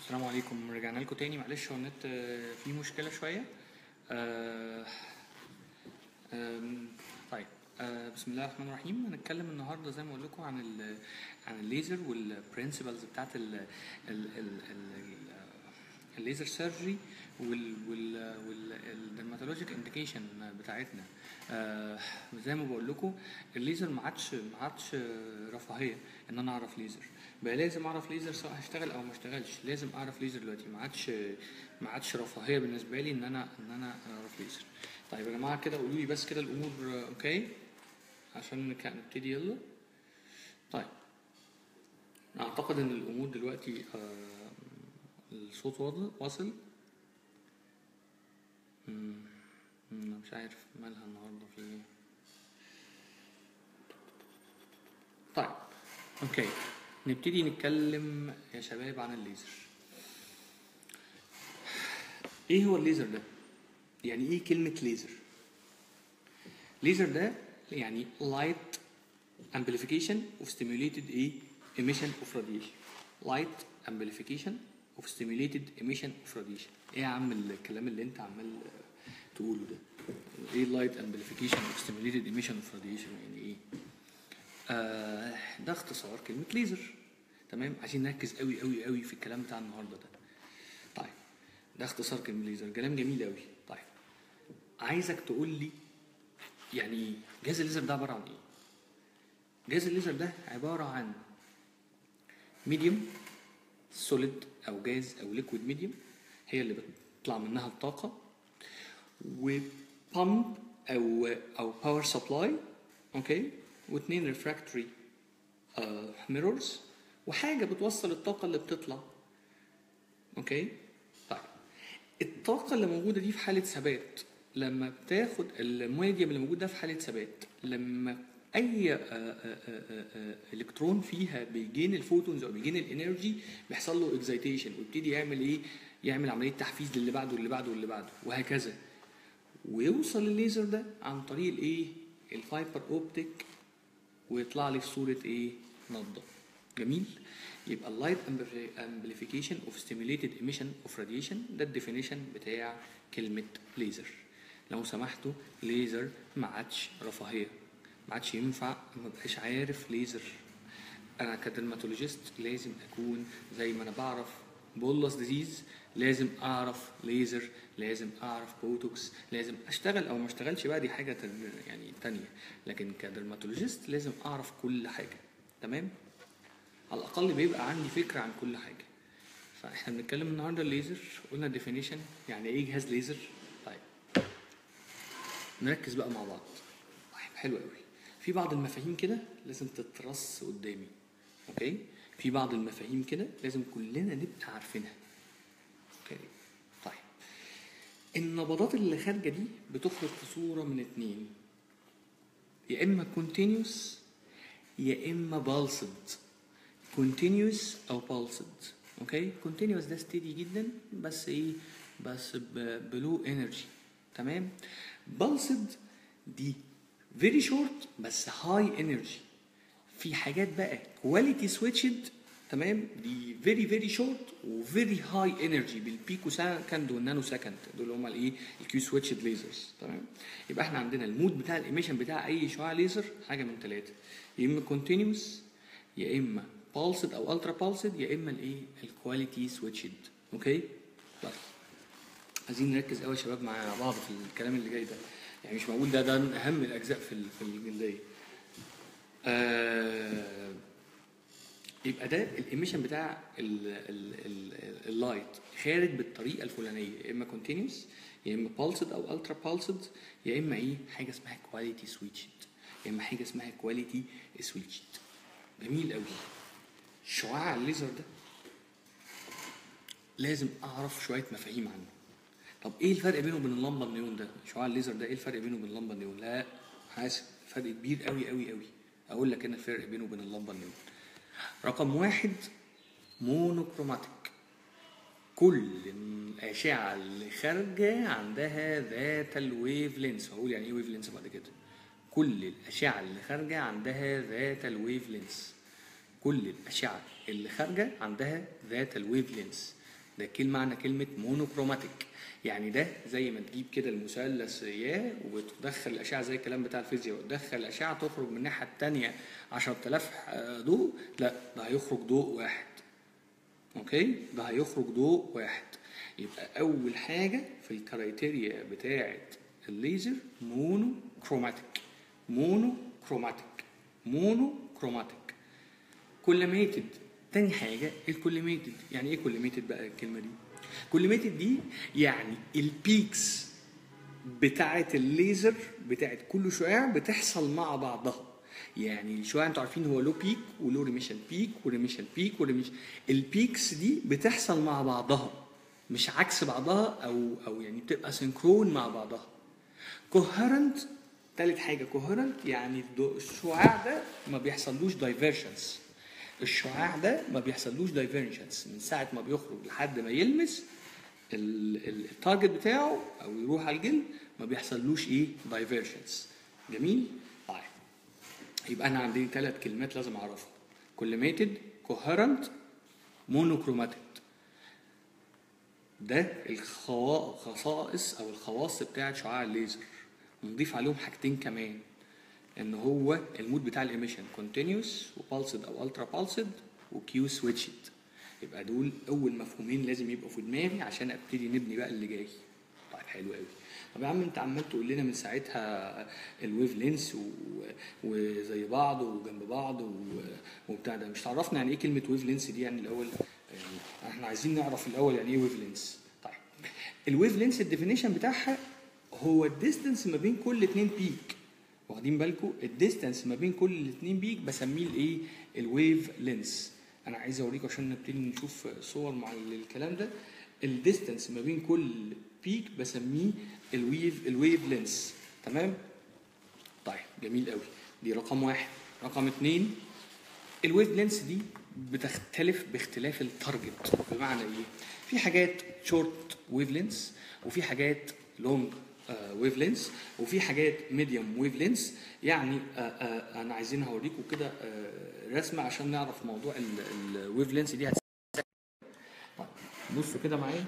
السلام عليكم رجعنا لكم تاني معلش هو النت آه، فيه مشكلة شوية آه، آم، طيب آه، بسم الله الرحمن الرحيم هنتكلم النهارده زي ما اقول لكم عن ال عن الليزر والبرنسبلز بتاعت ال ال ال ال الليزر سيرجري وال وال والدرماتولوجيك انديكيشن بتاعتنا آه زي ما بقول لكم الليزر ما عادش ما عادش رفاهيه ان انا اعرف ليزر بقى لازم اعرف ليزر سواء هشتغل او ما اشتغلش لازم اعرف ليزر دلوقتي ما عادش ما عادش رفاهيه بالنسبه لي ان انا ان انا اعرف ليزر طيب يا جماعه كده قولوا لي بس كده الامور آه، اوكي عشان نك- نبتدي يلا طيب اعتقد ان الامور دلوقتي آه الصوت واضح واصل مم، مم، مش عارف مالها النهارده في ايه طيب اوكي نبتدي نتكلم يا شباب عن الليزر ايه هو الليزر ده يعني ايه كلمة ليزر ليزر ده يعني light amplification of stimulated ايه emission of radiation light amplification of stimulated emission of radiation ايه يا عم الكلام اللي انت عمال آه، تقوله ده ايه light amplification of stimulated emission of radiation يعني ايه آه ده اختصار كلمة ليزر تمام عشان نركز قوي قوي قوي في الكلام بتاع النهارده ده طيب ده اختصار كلمة ليزر كلام جميل قوي طيب عايزك تقول لي يعني ايه جهاز الليزر ده عبارة عن ايه جهاز الليزر ده عبارة عن ميديوم سوليد او جاز او ليكويد ميديوم هي اللي بتطلع منها الطاقة وبامب او او باور سبلاي اوكي واثنين ريفراكتوري ميرورز وحاجة بتوصل الطاقة اللي بتطلع اوكي طيب الطاقة اللي موجودة دي في حالة ثبات لما بتاخد الميديوم اللي موجود ده في حالة ثبات لما أي آه، آه، آه، آه، إلكترون فيها بيجين الفوتونز أو بيجين الإنرجي بيحصل له إكزايتيشن ويبتدي يعمل إيه؟ يعمل عملية تحفيز للي بعده واللي بعده واللي بعده وهكذا ويوصل الليزر ده عن طريق الإيه؟ الفايبر أوبتيك ويطلع لي في صورة إيه؟ نضة جميل؟ يبقى اللايت امبليفيكيشن اوف ستيميوليتد ايميشن اوف راديشن ده الديفينيشن بتاع كلمة ليزر لو سمحتوا ليزر ما عادش رفاهية ما عادش ينفع ما بقاش عارف ليزر انا كدرماتولوجيست لازم اكون زي ما انا بعرف بولس ديزيز لازم اعرف ليزر لازم اعرف بوتوكس لازم اشتغل او ما اشتغلش بقى دي حاجه تن- يعني تانية لكن كدرماتولوجيست لازم اعرف كل حاجه تمام على الاقل بيبقى عندي فكره عن كل حاجه فاحنا بنتكلم النهارده الليزر قلنا ديفينيشن يعني ايه جهاز ليزر طيب نركز بقى مع بعض طيب حلو قوي في بعض المفاهيم كده لازم تترص قدامي اوكي في بعض المفاهيم كده لازم كلنا نبقى عارفينها اوكي طيب النبضات اللي خارجه دي بتخرج في صوره من اتنين يا اما كونتينيوس يا اما بالسد كونتينيوس او بالسد اوكي كونتينيوس ده ستيدي جدا بس ايه بس بلو انرجي تمام بالسد دي فيري شورت بس هاي انرجي في حاجات بقى كواليتي سويتشد تمام دي فيري فيري شورت وفيري هاي انرجي بالبيكو سكند والنانو سكند دول هم الايه الكيو سويتشد ليزرز تمام يبقى احنا عندنا المود بتاع الايميشن بتاع اي شعاع ليزر حاجه من ثلاثه يا اما كونتينيوس يا اما بالسد او الترا بالسد يا اما الايه الكواليتي سويتشد اوكي طيب عايزين نركز قوي يا شباب مع بعض في الكلام اللي جاي ده يعني مش معقول ده ده اهم الاجزاء في ال- في الجلديه آه يبقى ده الايميشن بتاع ال- ال- ال- اللايت خارج بالطريقه الفلانيه يا اما كونتينيوس يا اما بالسد او الترا بالسد يا اما ايه حاجه اسمها كواليتي سويتشد يا اما حاجه اسمها كواليتي سويتشد جميل قوي شعاع الليزر ده لازم اعرف شويه مفاهيم عنه طب ايه الفرق بينه وبين اللمبه النيون ده شعاع الليزر ده ايه الفرق بينه وبين اللمبه النيون لا حاسب فرق كبير قوي قوي قوي اقول لك انا الفرق بينه وبين اللمبه النيون رقم واحد مونوكروماتيك كل الأشعة اللي خارجة عندها ذات الويف لينس هقول يعني ايه ويف لينس بعد كده كل الأشعة اللي خارجة عندها ذات الويف لينس كل الأشعة اللي خارجة عندها ذات الويف لينس ده كلمة معنى كلمة مونوكروماتيك يعني ده زي ما تجيب كده المثلث ياه وتدخل الأشعة زي الكلام بتاع الفيزياء وتدخل الأشعة تخرج من الناحية التانية 10000 ضوء لا ده هيخرج ضوء واحد اوكي ده هيخرج ضوء واحد يبقى اول حاجه في الكرايتيريا بتاعه الليزر مونو كروماتيك مونو كروماتيك مونو كروماتيك كوليميتد تاني حاجه الكوليميتد يعني ايه كوليميتد بقى الكلمه دي كوليميتد دي يعني البيكس بتاعه الليزر بتاعه كل شعاع بتحصل مع بعضها يعني الشعاع انتوا عارفين هو له بيك وله ريميشن بيك وريميشن بيك وريميشن البيكس دي بتحصل مع بعضها مش عكس بعضها او او يعني بتبقى سينكرون مع بعضها كوهرنت تالت حاجه كوهرنت يعني الضوء- الشعاع ده ما بيحصلوش دايفرجنس الشعاع ده ما بيحصلوش دايفرجنس من ساعه ما بيخرج لحد ما يلمس ال- ال- التارجت بتاعه او يروح على الجلد ما بيحصلوش ايه دايفرجنس جميل طيب يبقى انا عندي ثلاث كلمات لازم اعرفهم كوليميتد كوهرنت مونوكروماتيك ده الخوا- الخصائص او الخواص بتاعه شعاع الليزر ونضيف عليهم حاجتين كمان ان هو المود بتاع الايميشن كونتينيوس وبالسد او الترا بالسد وكيو سويتشد يبقى دول اول مفهومين لازم يبقوا في دماغي عشان ابتدي نبني بقى اللي جاي طيب حلو قوي طب يا عم انت عمال تقول لنا من ساعتها الويف لينس و... وزي بعض وجنب بعض و... وبتاع ده مش تعرفنا يعني ايه كلمه ويف لينس دي يعني الاول يعني احنا عايزين نعرف الاول يعني ايه ويف لينس طيب الويف لينس الديفينيشن بتاعها هو الديستنس ما بين كل اتنين بيك واخدين بالكم الديستنس ما بين كل الاتنين بيك بسميه الايه الويف لينس انا عايز اوريكم عشان نبتدي نشوف صور مع الكلام ده الديستنس ما بين كل بيك بسميه الويف الويف لينس تمام طيب جميل قوي دي رقم واحد رقم اتنين الويف لينس دي بتختلف باختلاف التارجت بمعنى ايه في حاجات شورت ويف لينس وفي حاجات لونج ويف لينس وفي حاجات ميديوم ويف لينس يعني آه، آه، انا عايزين هوريكم كده آه، رسمه عشان نعرف موضوع الويف لينس دي هتس- طيب بصوا كده معايا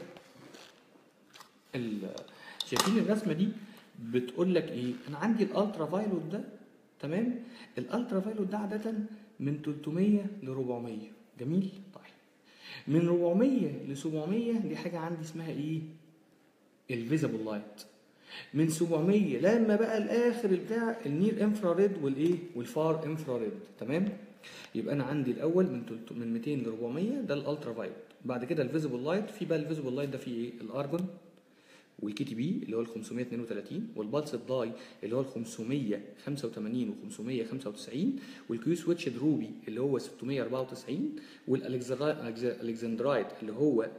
ال- شايفين الرسمه دي بتقول لك ايه انا عندي الالترا فايلوت ده تمام الالترا فايلوت ده عاده من 300 ل 400 جميل طيب من 400 ل 700 دي حاجه عندي اسمها ايه الفيزيبل لايت من 700 لما بقى الاخر بتاع النير انفراريد والايه والفار انفراريد تمام يبقى انا عندي الاول من تلت- من 200 ل 400 ده الالترا فايلوت بعد كده الفيزيبل لايت في بقى الفيزيبل لايت ده فيه ايه الارجون والكي تي بي اللي هو ال 532 والبالس داي اللي هو ال 585 و 595 والكيو سويتش روبي اللي هو 694 والالكسندرايت اللي هو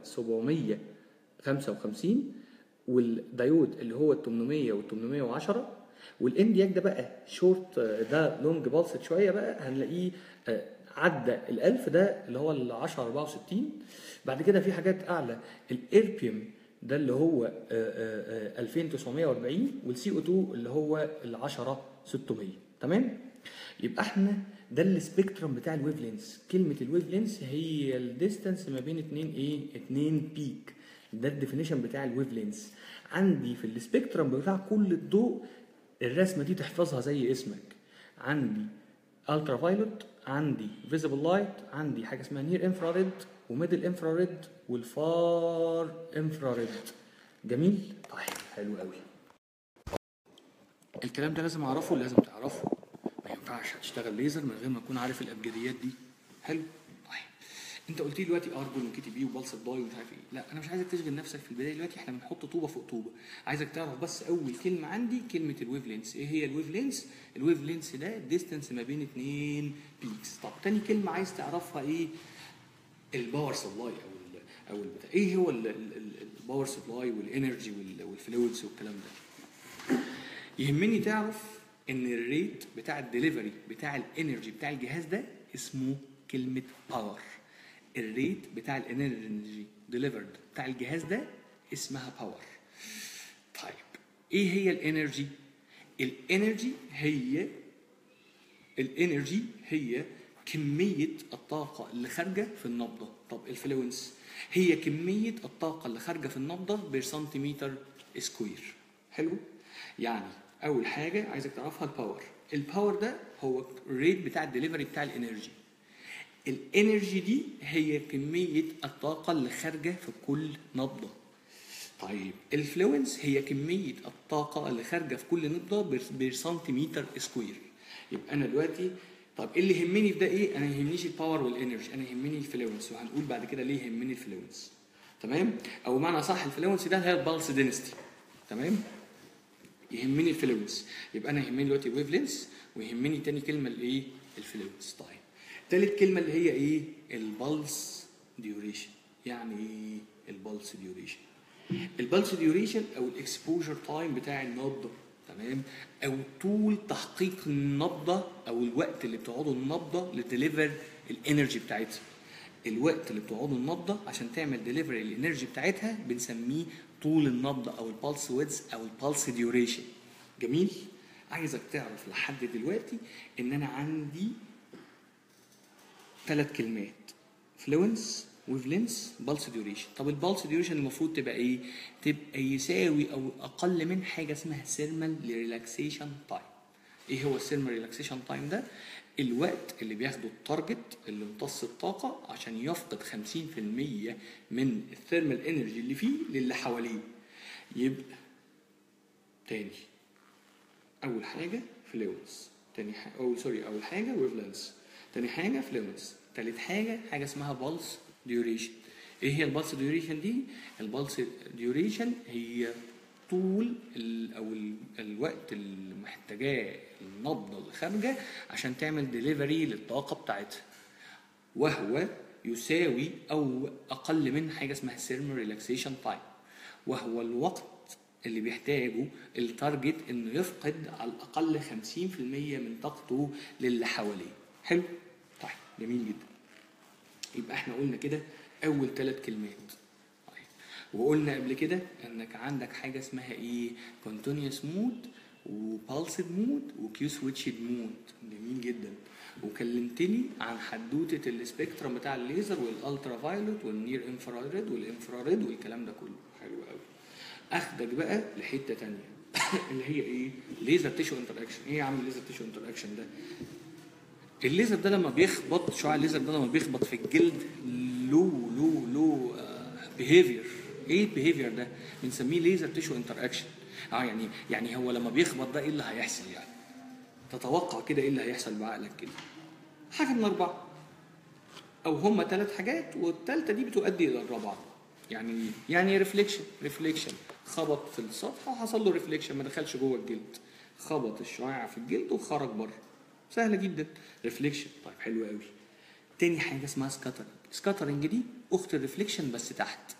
755 والدايود اللي هو ال 800 وال 810 والاندياك ده بقى شورت ده لونج بالسد شويه بقى هنلاقيه آه، عدى ال 1000 ده اللي هو ال 10 64 بعد كده في حاجات اعلى الايربيوم ده اللي هو آه، آه، آه، 2940 والسي او 2 اللي هو ال 10 600 تمام يبقى احنا ده السبيكترم بتاع الويف لينس كلمه الويف لينس هي الديستانس ما بين اتنين ايه اتنين بيك ده الديفينيشن بتاع الويف لينس عندي في السبيكترم بتاع كل الضوء الرسمه دي تحفظها زي اسمك عندي الترا فايلوت عندي فيزيبل لايت عندي حاجه اسمها نير انفراريد وميدل انفراريد والفار انفراريد جميل طيب حلو قوي الكلام ده لازم اعرفه لازم تعرفه ما ينفعش هتشتغل ليزر من غير ما تكون عارف الابجديات دي حلو طيب انت قلت لي دلوقتي ارجون وكي تي بي وبلس الضاي ومش عارف ايه لا انا مش عايزك تشغل نفسك في البدايه دلوقتي احنا بنحط طوبه فوق طوبه عايزك تعرف بس اول كلمه عندي كلمه الويف لينس ايه هي الويف لينس الويف لينس ده ديستانس ما بين اتنين بيكس طب تاني كلمه عايز تعرفها ايه الباور سبلاي او ال او البتاع ايه هو الباور سبلاي والانرجي والفلويدز والكلام ده يهمني تعرف ان الريت بتاع الدليفري بتاع الانرجي بتاع الجهاز ده اسمه كلمه باور الريت بتاع الانرجي ديليفرد بتاع الجهاز ده اسمها باور طيب ايه هي الانرجي الانرجي هي الانرجي هي كميه الطاقه اللي خارجه في النبضه طب الفلوينس هي كميه الطاقه اللي خارجه في النبضه بسنتيمتر سكوير حلو يعني اول حاجه عايزك تعرفها الباور الباور ده هو الريت بتاع الدليفري بتاع الانرجي الانرجي دي هي كميه الطاقه اللي خارجه في كل نبضه طيب الفلوينس هي كميه الطاقه اللي خارجه في كل نبضه بسنتيمتر سكوير يبقى انا دلوقتي طب ايه اللي يهمني في ده ايه انا يهمنيش الباور والانرجي انا يهمني الفلوينس وهنقول بعد كده ليه يهمني الفلوينس تمام او معنى صح الفلوينس ده هي البالس دينستي تمام يهمني الفلوينس يبقى انا يهمني دلوقتي الويف لينس ويهمني تاني كلمه الايه الفلوينس طيب تالت كلمه اللي هي ايه البلس ديوريشن يعني ايه البلس ديوريشن البلس ديوريشن او الاكسبوجر تايم بتاع النبضه تمام او طول تحقيق النبضه او الوقت اللي بتقعده النبضه لديليفر الانرجي بتاعتها الوقت اللي بتقعده النبضه عشان تعمل ديليفري الانرجي بتاعتها بنسميه طول النبضه او البلس ويدز او البلس ديوريشن جميل عايزك تعرف لحد دلوقتي ان انا عندي ثلاث كلمات فلوينس ويفلنس بالس ديوريشن طب البالس ديوريشن المفروض تبقى ايه تبقى يساوي او اقل من حاجه اسمها سيرمال ريلاكسيشن تايم ايه هو السيرمال ريلاكسيشن تايم ده الوقت اللي بياخده التارجت اللي امتص الطاقه عشان يفقد 50% من الثيرمال انرجي اللي فيه للي حواليه يبقى تاني اول حاجه فلوينس تاني حاجه او سوري اول حاجه ويفلنس تاني حاجه فلوينس تالت حاجه حاجه اسمها بالس ديوريشن ايه هي البلس ديوريشن دي البلس ديوريشن هي طول ال او ال الوقت اللي محتاجاه النبضه اللي خارجه عشان تعمل ديليفري للطاقه بتاعتها وهو يساوي او اقل من حاجه اسمها سيرمال ريلاكسيشن تايم وهو الوقت اللي بيحتاجه التارجت انه يفقد على الاقل 50% من طاقته للي حواليه حلو طيب جميل جدا يبقى احنا قلنا كده اول ثلاث كلمات طيب. وقلنا قبل كده انك عندك حاجه اسمها ايه كونتينيوس مود وبالسد مود وكيو سويتشد مود جميل جدا وكلمتني عن حدوته السبيكترم بتاع الليزر والالترا فايلوت والنير انفراريد والانفراريد والكلام ده كله حلو قوي اخدك بقى لحته تانية اللي هي ايه ليزر تيشو انتر اكشن ايه يا عم الليزر تيشو انتر اكشن ده الليزر ده لما بيخبط شعاع الليزر ده لما بيخبط في الجلد له له له بيهيفير ايه البيهيفير ده بنسميه ليزر تيشو انتر اكشن اه يعني يعني هو لما بيخبط ده ايه اللي هيحصل يعني تتوقع كده ايه اللي هيحصل بعقلك كده حاجه من اربعه او هما ثلاث حاجات والثالثه دي بتؤدي الى الرابعه يعني يعني ريفليكشن ريفليكشن خبط في السطح وحصل له ريفليكشن ما دخلش جوه الجلد خبط الشعاع في الجلد وخرج بره سهله جدا ريفليكشن طيب حلو قوي تاني حاجه اسمها سكاترنج سكاترنج دي اخت الريفليكشن بس تحت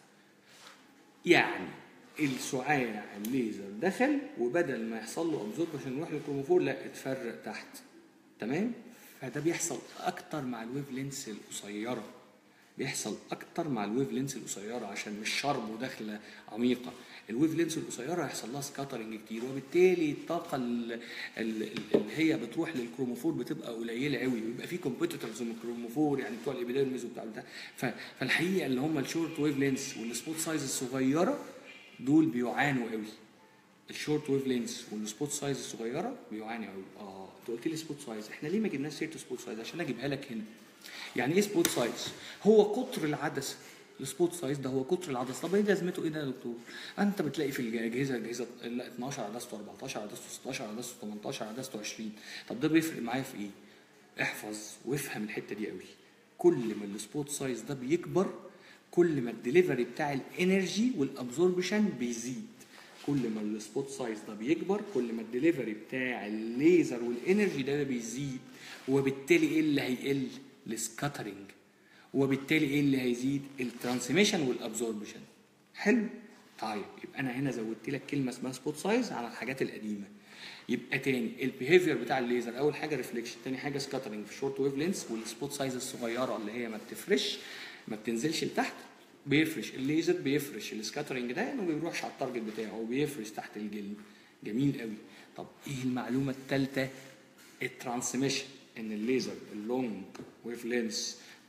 يعني الشعاع الليزر دخل وبدل ما يحصل له ابزوربشن يروح للكروموفور لا اتفرق تحت تمام فده بيحصل اكتر مع الويف لينس القصيره بيحصل اكتر مع الويف لينس القصيره عشان مش شرب وداخله عميقه الويف لينس القصيره هيحصل لها سكاترنج كتير وبالتالي الطاقه اللي هي بتروح للكروموفور بتبقى قليله قوي ويبقى في كومبيتيتورز من الكروموفور يعني بتوع الابيديرمز وبتاع بتاع فالحقيقه اللي هم الشورت ويف لينس والسبوت سايز الصغيره دول بيعانوا قوي الشورت ويف لينس والسبوت سايز الصغيره بيعانوا قوي اه انت قلت لي سبوت سايز احنا ليه ما جبناش سيره سبوت سايز عشان اجيبها لك هنا يعني ايه سبوت سايز هو قطر العدسه السبوت سايز ده هو قطر العدسه طب ايه لازمته ايه ده يا دكتور انت بتلاقي في الاجهزه اجهزه لا 12 عدسته 14 عدسته 16 عدسته 18 عدسته 20 طب ده بيفرق معايا في ايه احفظ وافهم الحته دي قوي كل ما السبوت سايز ده بيكبر كل ما الدليفري بتاع الانرجي والابزوربشن بيزيد كل ما السبوت سايز ده بيكبر كل ما الدليفري بتاع الليزر والانرجي ده بيزيد وبالتالي ايه اللي هيقل السكاترنج وبالتالي ايه اللي هيزيد الترانسميشن والابزوربشن حلو طيب يبقى انا هنا زودت لك كلمه اسمها سبوت سايز على الحاجات القديمه يبقى تاني البيهيفير بتاع الليزر اول حاجه ريفليكشن تاني حاجه سكاترنج في الشورت ويف لينس والسبوت سايز الصغيره اللي هي ما بتفرش ما بتنزلش لتحت بيفرش الليزر بيفرش السكاترنج ده انه ما بيروحش على التارجت بتاعه هو بيفرش تحت الجلد جميل قوي طب ايه المعلومه الثالثه الترانسميشن ان الليزر اللونج ويف لينس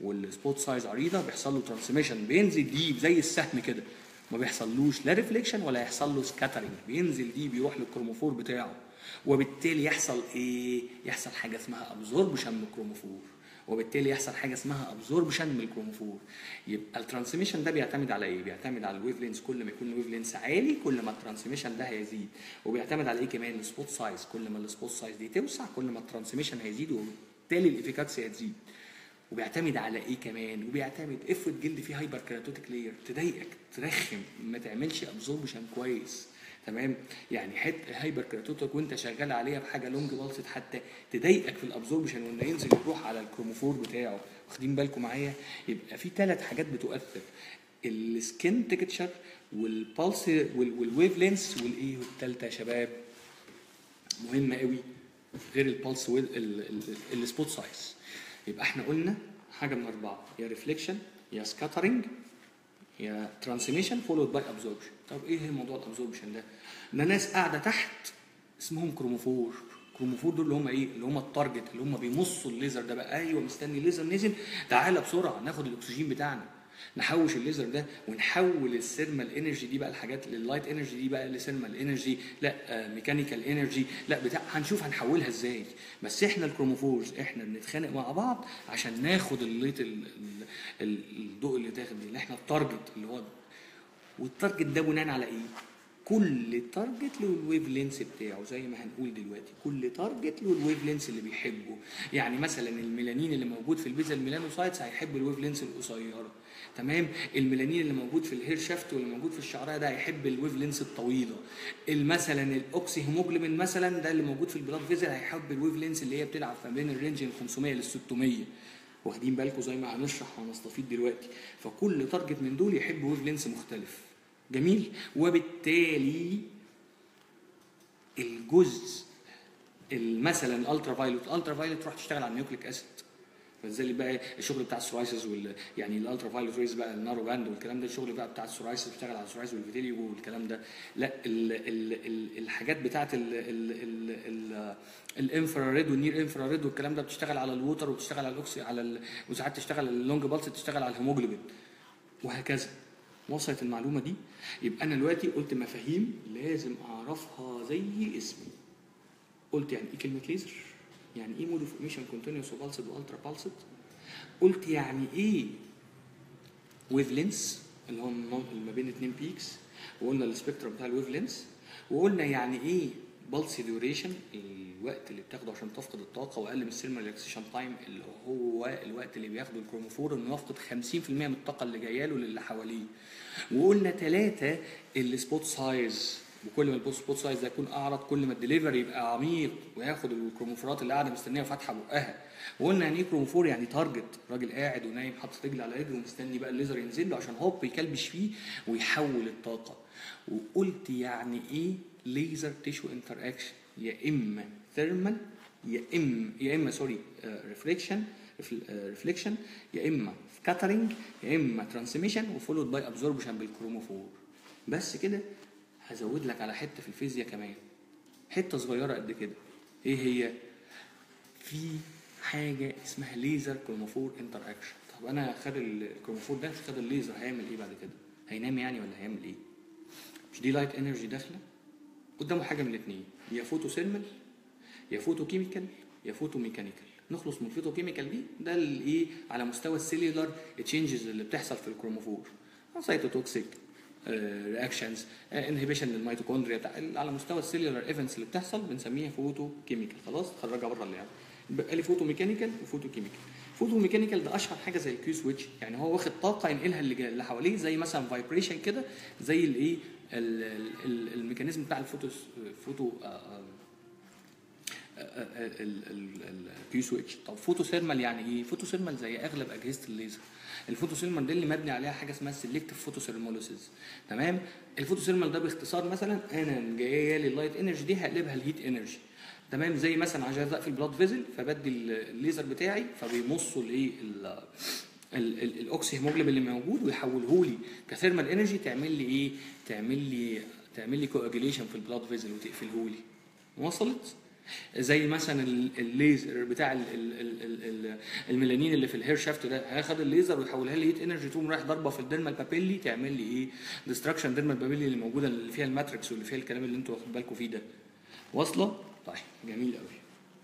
والسبوت سايز عريضه بيحصل له ترانسميشن بينزل ديب زي السهم كده ما بيحصلوش لا ريفليكشن ولا يحصل له سكاترنج بينزل ديب يروح للكروموفور بتاعه وبالتالي يحصل ايه يحصل حاجه اسمها ابزوربشن من الكروموفور وبالتالي يحصل حاجه اسمها ابزوربشن من الكروموفور يبقى الترانسميشن ده بيعتمد على ايه بيعتمد على الويف لينس كل ما يكون الويف لينس عالي كل ما الترانسميشن ده هيزيد وبيعتمد على ايه كمان السبوت سايز كل ما السبوت سايز دي توسع كل ما الترانسميشن هيزيد وبالتالي الافيكاسي هتزيد وبيعتمد على ايه كمان وبيعتمد افرض جلد فيه هايبر كيراتوتيك لاير تضايقك ترخم ما تعملش ابزوربشن كويس تمام يعني حته هايبر كيراتوتيك وانت شغال عليها بحاجه لونج بالسد حتى تضايقك في الابزوربشن وانه ينزل يروح على الكروموفور بتاعه واخدين بالكم معايا يبقى في ثلاث حاجات بتؤثر السكين تكتشر والبالس والويف لينس والايه والثالثه يا شباب مهمه قوي غير البالس السبوت سايز يبقى احنا قلنا حاجه من اربعه يا ريفليكشن يا سكاترنج يا ترانسميشن فولود باي ابزوربشن طب ايه هي موضوع الابزوربشن ده؟ ده ناس قاعده تحت اسمهم كروموفور كروموفور دول اللي هم ايه؟ اللي هم التارجت اللي هم بيمصوا الليزر ده بقى ايوه مستني الليزر نزل تعالى بسرعه ناخد الاكسجين بتاعنا نحوش الليزر ده ونحول السيرمال انرجي دي بقى الحاجات اللايت انرجي دي بقى لسيرمال انرجي لا ميكانيكال انرجي لا بتاع هنشوف هنحولها ازاي بس احنا الكروموفورز احنا بنتخانق مع بعض عشان ناخد الليت ال- ال- ال- الضوء اللي داخل اللي احنا التارجت اللي هو والتارجت ده بناء على ايه؟ كل تارجت له الويف لينس بتاعه زي ما هنقول دلوقتي كل تارجت له الويف لينس اللي بيحبه يعني مثلا الميلانين اللي موجود في البيزا الميلانوسايتس هيحب الويف لينس القصيره تمام الميلانين اللي موجود في الهير شافت واللي موجود في الشعرايه ده هيحب الويف لينس الطويله مثلا الاوكسي هيموجلوبين مثلا ده اللي موجود في البلاد فيزل هيحب الويف لينس اللي هي بتلعب ما بين الرينج من 500 لل 600 واخدين بالكم زي ما هنشرح وهنستفيد دلوقتي فكل تارجت من دول يحب ويف لينس مختلف جميل وبالتالي الجزء مثلا الالترا فايلوت الالترا فايلوت تروح تشتغل على النيوكليك اسيد فلذلك بقى الشغل بتاع السورايسز وال يعني الالترا فايلوت ريز بقى النارو باند والكلام ده الشغل بقى بتاع السورايسز بيشتغل على السورايسز والفيتيليو والكلام ده لا ال ال ال الحاجات بتاعت ال ال ال ال الانفراريد والنير انفراريد والكلام ده بتشتغل على الووتر وبتشتغل على الاوكسي على ال- وساعات تشتغل اللونج بالس تشتغل على الهيموجلوبين وهكذا وصلت المعلومه دي يبقى انا دلوقتي قلت مفاهيم لازم اعرفها زي اسمي قلت يعني ايه كلمه ليزر يعني ايه مود اوف ايميشن كونتينوس وبالسد والترا بالسد قلت يعني ايه ويف لينس اللي هو النوع- اللي ما بين اتنين بيكس وقلنا السبيكترم بتاع الويف لينس وقلنا يعني ايه بالس ديوريشن الوقت اللي بتاخده عشان تفقد الطاقه واقل من السيرمال ريلاكسيشن تايم اللي هو الوقت اللي بياخده الكروموفور انه يفقد 50% من الطاقه اللي جايه له للي حواليه وقلنا ثلاثه السبوت سايز وكل ما البوست سبوت سايز ده يكون اعرض كل ما الدليفري يبقى عميق وياخد الكروموفورات اللي قاعده مستنيه فاتحه بقها وقلنا يعني ايه كروموفور يعني تارجت راجل قاعد ونايم حاطط رجل على رجل ومستني بقى الليزر ينزل له عشان هوب يكلبش فيه ويحول الطاقه وقلت يعني ايه ليزر تيشو انتر اكشن يا اما ثيرمال يا اما يا اما سوري ريفليكشن ريفليكشن يا اما سكاترنج يا اما ترانسميشن وفولود باي ابزوربشن بالكروموفور بس كده هزود لك على حته في الفيزياء كمان حته صغيره قد كده ايه هي في حاجه اسمها ليزر كروموفور انتر اكشن طب انا خد الكروموفور ده خد الليزر هيعمل ايه بعد كده هينام يعني ولا هيعمل ايه مش دي لايت انرجي داخله قدامه حاجه من الاثنين يا فوتو سيرمال يا فوتو كيميكال يا فوتو ميكانيكال نخلص من الفوتو كيميكال دي ده الايه على مستوى السيلولار تشينجز اللي بتحصل في الكروموفور سايتوتوكسيك رياكشنز انهبيشن للميتوكوندريا بتاع- على مستوى السيلولار ايفنتس اللي بتحصل بنسميها فوتو كيميكال خلاص خرجها بره اللعبه بقى لي فوتو ميكانيكال وفوتو كيميكال فوتو ميكانيكال ده اشهر حاجه زي الكيو سويتش يعني هو واخد طاقه ينقلها اللي جا- اللي حواليه زي مثلا فايبريشن كده زي الايه ال- ال- ال- الميكانيزم بتاع الفوتو فوتو آه، آه، الكيو سويتش طب فوتو ثيرمال يعني ايه فوتو ثيرمال زي اغلب اجهزه الليزر الفوتو ثيرمال ده اللي مبني عليها حاجه اسمها سيلكتيف فوتو ثيرموليسيس تمام الفوتو ثيرمال ده باختصار مثلا انا جايه لي اللايت انرجي دي هقلبها الهيت انرجي تمام زي مثلا عشان في البلاد فيزل فبدي ال- الليزر بتاعي فبيمصوا الايه ال- ال- ال- الاوكسي هيموجلوبين اللي موجود ويحوله لي كثيرمال انرجي تعمل لي ايه تعمل لي تعمل لي كواجيليشن في البلاد فيزل وتقفله لي وصلت زي مثلا ال- الليزر بتاع ال- ال- ال- ال- ال- الميلانين اللي في الهير شافت ده هياخد الليزر ويحولها لي هيت انرجي تقوم رايح ضربه في الديرمال بابيلي تعمل لي ايه ديستراكشن ديرمال بابيلي اللي موجوده اللي فيها الماتريكس واللي فيها الكلام اللي انتوا واخد بالكم فيه ده واصله طيب جميل قوي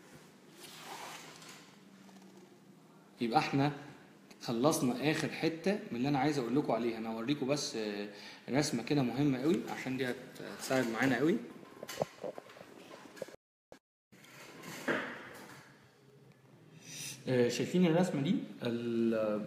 يبقى احنا خلصنا اخر حته من اللي انا عايز اقول لكم عليها انا هوريكم بس آه، رسمه كده مهمه قوي عشان دي هت- هتساعد معانا قوي آه، شايفين الرسمه دي ال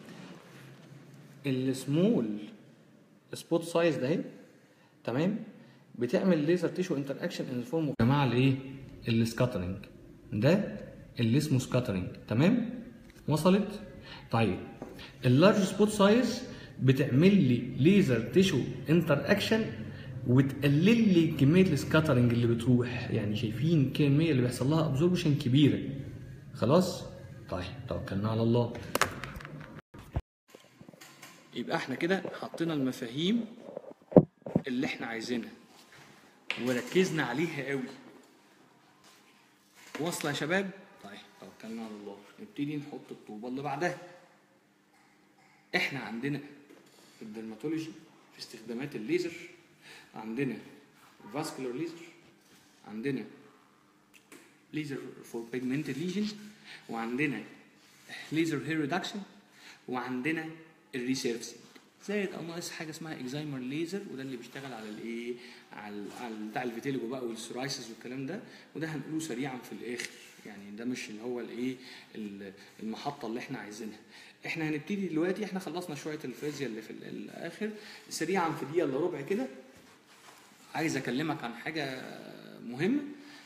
السمول سبوت سايز ده اهي تمام بتعمل ليزر تيشو انتر اكشن ان فورم يا جماعه الايه السكاترنج ده اللي اسمه سكاترنج تمام وصلت طيب اللارج سبوت سايز بتعمل لي ليزر تيشو انتر اكشن وتقلل لي كميه السكاترنج اللي بتروح يعني شايفين الكميه اللي بيحصل لها ابزوربشن كبيره خلاص طيب توكلنا على الله يبقى احنا كده حطينا المفاهيم اللي احنا عايزينها وركزنا عليها قوي واصله يا شباب طيب توكلنا على الله نبتدي نحط الطوبه اللي بعدها احنا عندنا في الدرماتولوجي في استخدامات الليزر عندنا فاسكولار ليزر عندنا ليزر فور بيجمنتد ليجن وعندنا ليزر هير ريدكشن وعندنا الريسيرفسنج زائد او ناقص حاجه اسمها اكزايمر ليزر وده اللي بيشتغل على الايه على على بتاع الفيتيليجو بقى والسورايسيس والكلام ده وده هنقوله سريعا في الاخر يعني ده مش اللي هو الايه ال- المحطه اللي احنا عايزينها احنا هنبتدي دلوقتي احنا خلصنا شويه الفيزياء اللي في ال- الاخر سريعا في دقيقه الا ربع كده عايز اكلمك عن حاجه مهمه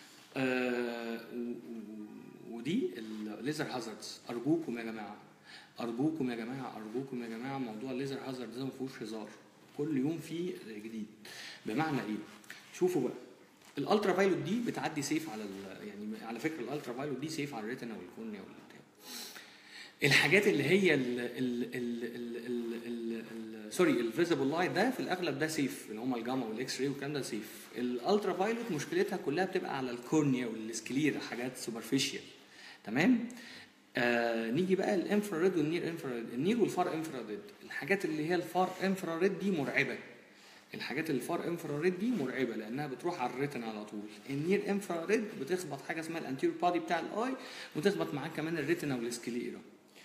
آه، و- و- ودي الليزر هازاردز ارجوكم يا جماعه ارجوكم يا جماعه ارجوكم يا جماعه موضوع الليزر هازارد ده ما فيهوش هزار كل يوم فيه جديد بمعنى ايه شوفوا بقى الالترا فايلوت دي بتعدي سيف على ال- يعني على فكره الالترا فايلوت دي سيف على الريتنا والكورنيا والبتاع الحاجات اللي هي ال ال ال ال ال ال ال سوري الفيزيبل لايت ده في الاغلب ده سيف اللي هم الجاما والاكس راي والكلام ده سيف الالترا فايلوت مشكلتها كلها بتبقى على الكورنيا والسكليرا حاجات سوبرفيشال تمام آه نيجي بقى الانفراريد والنير انفراريد النير والفار انفراريد الحاجات اللي هي الفار انفراريد دي مرعبه الحاجات اللي الفار انفراريد دي مرعبه لانها بتروح على الريتنا على طول النير انفراريد بتخبط حاجه اسمها الانتيريور بادي بتاع الاي وتخبط معاه كمان الريتنا والسكليرا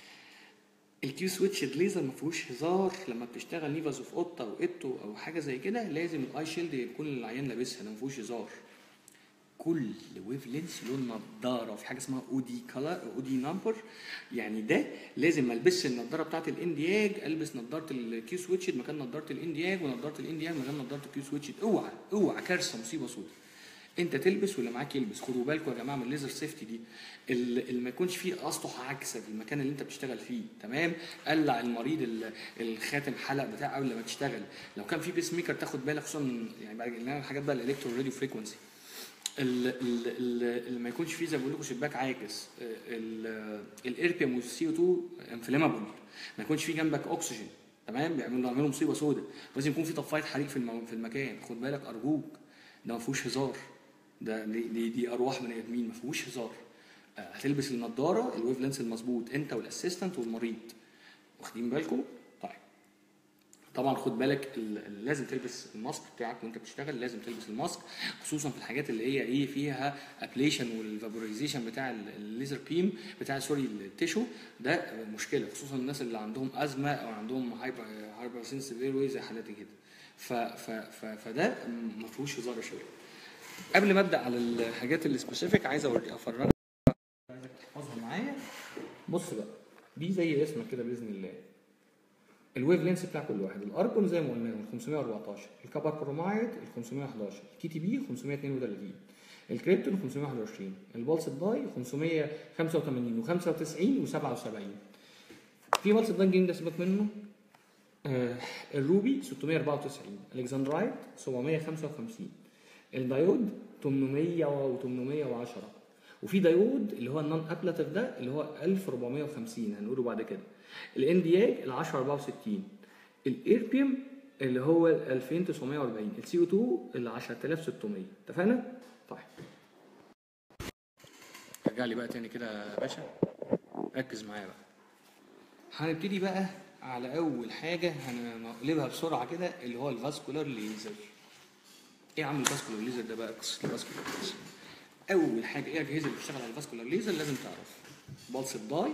الكيو سويتش ليزر ما فيهوش هزار لما بتشتغل نيفاز اوف اوتا او اتو او حاجه زي كده لازم الاي شيلد يكون العيان لابسها ده ما فيهوش هزار كل ويف لينس له نضاره في حاجه اسمها اودي كلا اودي نمبر يعني ده لازم ما البسش النضاره بتاعت الاندياج البس نضاره الكيو سويتش مكان نضاره الاندياج ونضاره الاندياج مكان نضاره الكيو سويتش اوعى اوعى كارثه مصيبه سودة انت تلبس واللي معاك يلبس خدوا بالكم يا جماعه من الليزر سيفتي دي ال- اللي ما يكونش فيه اسطح عكسه في المكان اللي انت بتشتغل فيه تمام قلع المريض ال- الخاتم حلق بتاع قبل ما تشتغل لو كان في بيس ميكر تاخد بالك خصوصا يعني بقى لنا الحاجات بقى الالكترو راديو فريكونسي ال- ال- ال- اللي ما يكونش فيه زي ما بقول لكم شباك عاكس الاربيوم والسي او 2 انفلامابل ما يكونش فيه جنبك اكسجين تمام بيعملوا يعملوا مصيبه سوداء لازم يكون في طفايه حريق في المو- في المكان خد بالك ارجوك ده ما فيهوش هزار ده دي, دي, دي ارواح بني ادمين ما فيهوش هزار آه، هتلبس النضاره الويف لينس المظبوط انت والاسيستنت والمريض واخدين بالكم طيب طبعا خد بالك ال- ال- لازم تلبس الماسك بتاعك وانت بتشتغل لازم تلبس الماسك خصوصا في الحاجات اللي هي ايه فيها ابليشن والفابورايزيشن بتاع ال- الليزر بيم بتاع سوري التيشو ده مشكله خصوصا الناس اللي عندهم ازمه او عندهم هايبر هايبر سنسيتيف اير زي حالاتي كده ف ف ف فده ما فيهوش هزار يا شباب قبل ما ابدا على الحاجات السبيسيفيك عايز اوري افرجك عايزك تحفظها معايا بص بقى دي زي اسمك كده باذن الله الويف لينس بتاع كل واحد الارجون زي ما قلنا ال 514 الكبر كرومايد ال 511 الكي تي بي 532 الكريبتون 521 البلس داي 585 و95 و77 في بلس داي جيم ده سيبك منه آه الروبي 694 الكسندرايت 755 الدايود 800 و 810 وفي دايود اللي هو النون ابلاتيف ده اللي هو 1450 هنقوله بعد كده الاندياج ال 1064 الايربيوم اللي هو ال 2940 السي او 2 ال 10600 اتفقنا؟ طيب ارجع لي بقى تاني كده يا باشا ركز معايا بقى هنبتدي بقى على اول حاجه هنقلبها بسرعه كده اللي هو الفاسكولار ليزر ايه يا عم الفاسكولار ليزر ده بقى قصه الفاسكولار ليزر اول حاجه ايه الاجهزه اللي بتشتغل على الفاسكولار ليزر لازم تعرف بلس الداي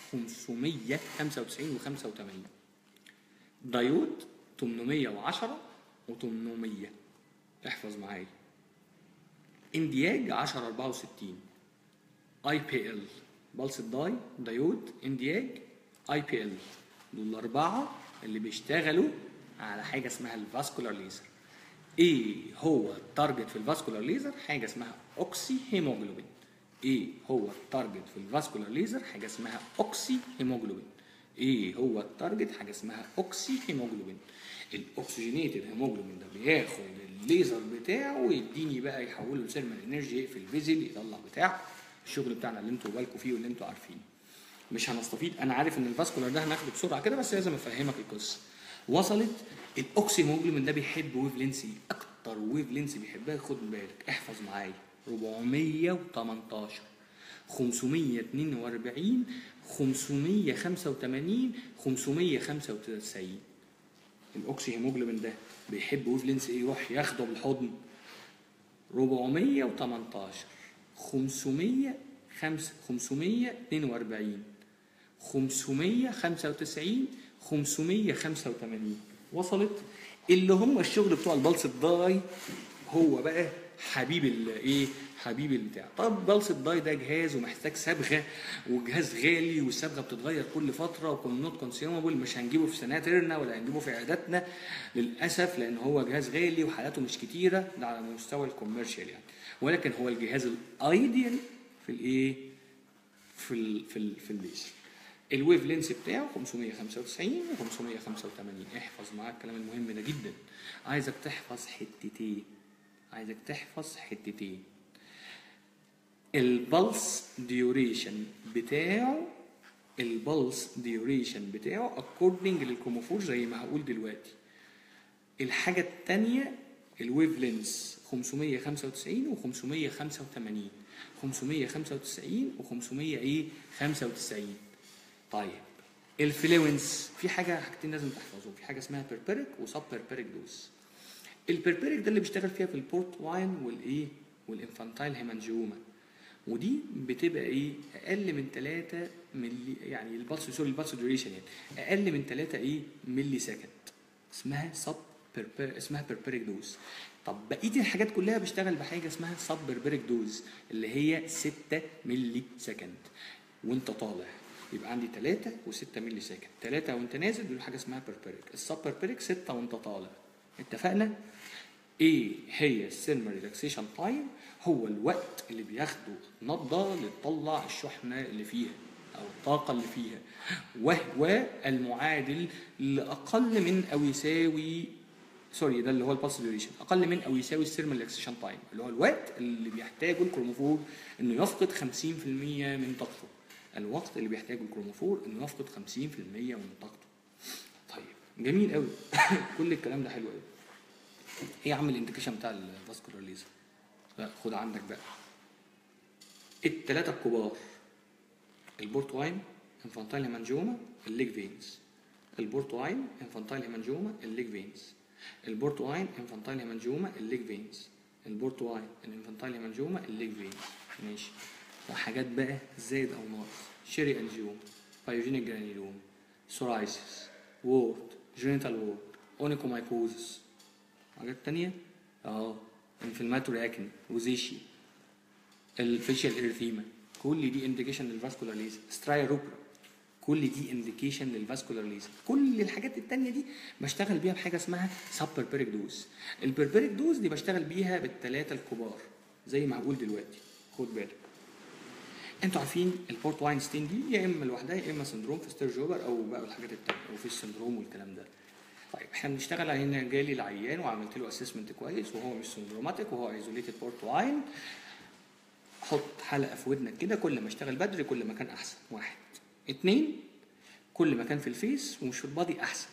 595 و85 دايود 810 و800 احفظ معايا اندياج 1064 اي بي ال بلس الداي دايود اندياج اي بي ال دول الاربعه اللي بيشتغلوا على حاجه اسمها الفاسكولار ليزر ايه هو التارجت في الفاسكولار ليزر حاجه اسمها اوكسي هيموجلوبين ايه هو التارجت في الفاسكولار ليزر حاجه اسمها اوكسي هيموجلوبين ايه هو التارجت حاجه اسمها اوكسي هيموجلوبين الاكسجينيتد هيموجلوبين ده بياخد الليزر بتاعه ويديني بقى يحوله لسيرمال انرجي يقفل الفيزل يطلع بتاعه الشغل بتاعنا اللي انتوا بالكم فيه واللي انتوا عارفينه مش هنستفيد انا عارف ان الفاسكولار ده هناخده بسرعه كده بس لازم افهمك القصه وصلت الاوكسي هيموجلوبين ده بيحب ويف لينسي اكتر ويف لينسي بيحبها خد بالك احفظ معايا 418 542 585 595 الاوكسي هيموجلوبين ده بيحب ويف لينس ايه يروح ياخده بالحضن 418 500 542 595 585 وصلت اللي هم الشغل بتوع البلس الداي هو بقى حبيب الايه حبيب البتاع طب بلس الداي ده جهاز ومحتاج صبغه وجهاز غالي والصبغه بتتغير كل فتره وكل نوت كونسيومبل مش هنجيبه في سناترنا ولا هنجيبه في عياداتنا للاسف لان هو جهاز غالي وحالاته مش كتيره ده على مستوى الكوميرشال يعني ولكن هو الجهاز الايديال في الايه في ال في ال في الليزر الويف لينس بتاعه 595 و 585 احفظ معاك الكلام المهم ده جدا عايزك تحفظ حتتين عايزك تحفظ حتتين البلس ديوريشن بتاعه البلس ديوريشن بتاعه according للكروموفور زي ما هقول دلوقتي الحاجة التانية الويف لينس 595 و 585 595 و 500 ايه 95 طيب الفلوينس في حاجة حاجتين لازم تحفظهم في حاجة اسمها بيربيريك وسب بيربيريك دوز البيربيريك ده اللي بيشتغل فيها في البورت واين والايه والانفانتايل هيمانجيوما ودي بتبقى ايه اقل من 3 ملي يعني البلس سوري البلس ديوريشن يعني اقل من 3 ايه ملي سكند اسمها سب بيربير اسمها بيربيريك دوز طب بقيه الحاجات كلها بيشتغل بحاجه اسمها سب بيربيريك دوز اللي هي 6 ملي سكند وانت طالع يبقى عندي 3 و6 ملي سكند 3 وانت نازل دول حاجه اسمها بيربيريك السب بيربيريك 6 وانت طالع اتفقنا ايه هي السيرما ريلاكسيشن تايم هو الوقت اللي بياخده النبضه لتطلع الشحنه اللي فيها او الطاقه اللي فيها وهو المعادل لاقل من او يساوي سوري ده اللي هو البلس ديوريشن اقل من او يساوي السيرما ريلاكسيشن تايم اللي هو الوقت اللي بيحتاجه الكروموفور انه يفقد 50% من طاقته الوقت اللي بيحتاجه الكروموفور انه يفقد 50% من طاقته طيب جميل قوي كل الكلام ده حلو قوي ايه يا عم الانديكيشن بتاع الفاسكولار ليزر لا خد عندك بقى الثلاثه الكبار البورت واين انفانتايل هيمانجيوما الليج فينز البورت واين انفانتايل هيمانجيوما الليج فينز البورت واين انفانتايل هيمانجيوما الليج فينز البورت واين الانفانتايل هيمانجيوما الليج فينز ماشي وحاجات بقى زايد او ناقص شيري انجيوم بايوجينيك جرانيلوم سورايسيس وورد جينيتال وورد اونيكومايكوزس حاجات تانية اه انفلماتوري اكني وزيشي الفيشيال اريثيما كل دي انديكيشن للفاسكولار ليزر سترايا روبرا كل دي انديكيشن للفاسكولار ليزر كل الحاجات التانية دي بشتغل بيها بحاجه اسمها سب بيربيريك دوز البيربيريك دوز دي بشتغل بيها بالثلاثه الكبار زي ما هقول دلوقتي خد بالك انتوا عارفين البورت واينستين دي يا اما لوحدها يا اما سندروم في ستيرجوبر او بقى الحاجات التانية او في السندروم والكلام ده طيب احنا بنشتغل على ان جالي العيان وعملت له اسسمنت كويس وهو مش سندروماتيك وهو ايزوليتد بورت واين حط حلقه في ودنك كده كل ما اشتغل بدري كل ما كان احسن واحد اتنين كل ما كان في الفيس ومش في البادي احسن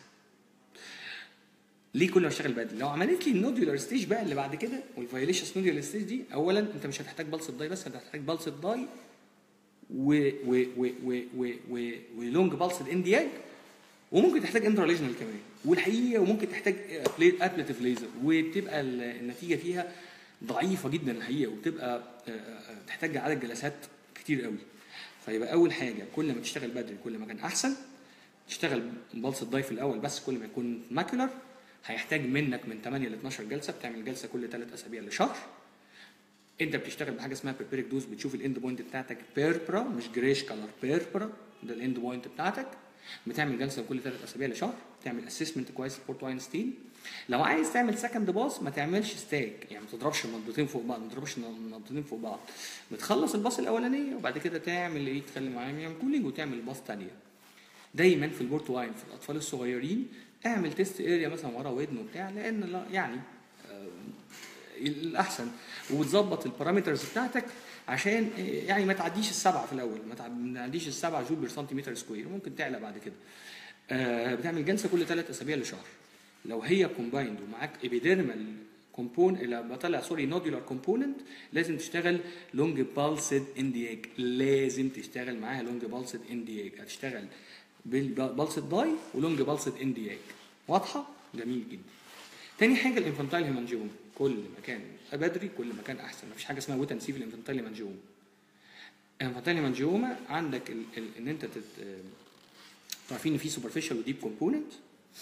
ليه كل ما اشتغل بدري لو عملت لي النوديولار ستيج بقى اللي بعد كده والفايليشس نوديولار ستيج دي اولا انت مش هتحتاج بلس الداي بس انت هتحتاج بلس الداي و و و و و و ولونج بالسد اندياج وممكن تحتاج انتراليجنال كمان والحقيقه وممكن تحتاج ابليتيف ليزر وبتبقى ال- النتيجه فيها ضعيفه جدا الحقيقه وبتبقى آه، آه، تحتاج عدد جلسات كتير قوي فيبقى اول حاجه كل ما تشتغل بدري كل ما كان احسن تشتغل بلس الضيف الاول بس كل ما يكون ماكولار هيحتاج منك من 8 ل 12 جلسه بتعمل جلسه كل 3 اسابيع لشهر انت بتشتغل بحاجه اسمها بيربيريك دوز بتشوف الاند بوينت بتاعتك بيربرا مش جريش كلر بيربرا ده الاند بوينت بتاعتك بتعمل جلسه كل ثلاث اسابيع لشهر تعمل اسسمنت كويس لبورت واين ستيل لو عايز تعمل سكند باص ما تعملش ستاك يعني ما تضربش النبضتين فوق بعض ما تضربش النبضتين فوق بعض بتخلص الباص الاولانيه وبعد كده تعمل ايه تخلي معاهم يعمل كولينج وتعمل باص ثانيه دايما في البورت واين في الاطفال الصغيرين اعمل تيست اريا مثلا ورا ودنه وبتاع لان لا يعني آه، الاحسن وتظبط البارامترز بتاعتك عشان آه، يعني ما تعديش السبعه في الاول ما تع- ما تعديش السبعه جول بير سنتيمتر سكوير ممكن تعلى بعد كده آه، بتعمل جلسه كل ثلاث اسابيع لشهر لو هي كومبايند ومعاك ابيديرمال كومبون لما طلع سوري نودولار كومبوننت لازم تشتغل لونج بالسد اندياج لازم تشتغل معاها لونج بالسد اندياج هتشتغل بالبالسد داي ولونج بالسد اندياج واضحه جميل جدا تاني حاجه الانفانتايل هيمانجيوم كل ما كان بدري كل ما كان احسن مفيش حاجه اسمها ويت في الانفانتايل هيمانجيوم الانفانتايل هيمانجيوما عندك ال ال ان انت تت... آه، عارفين ان في سوبرفيشال وديب كومبوننت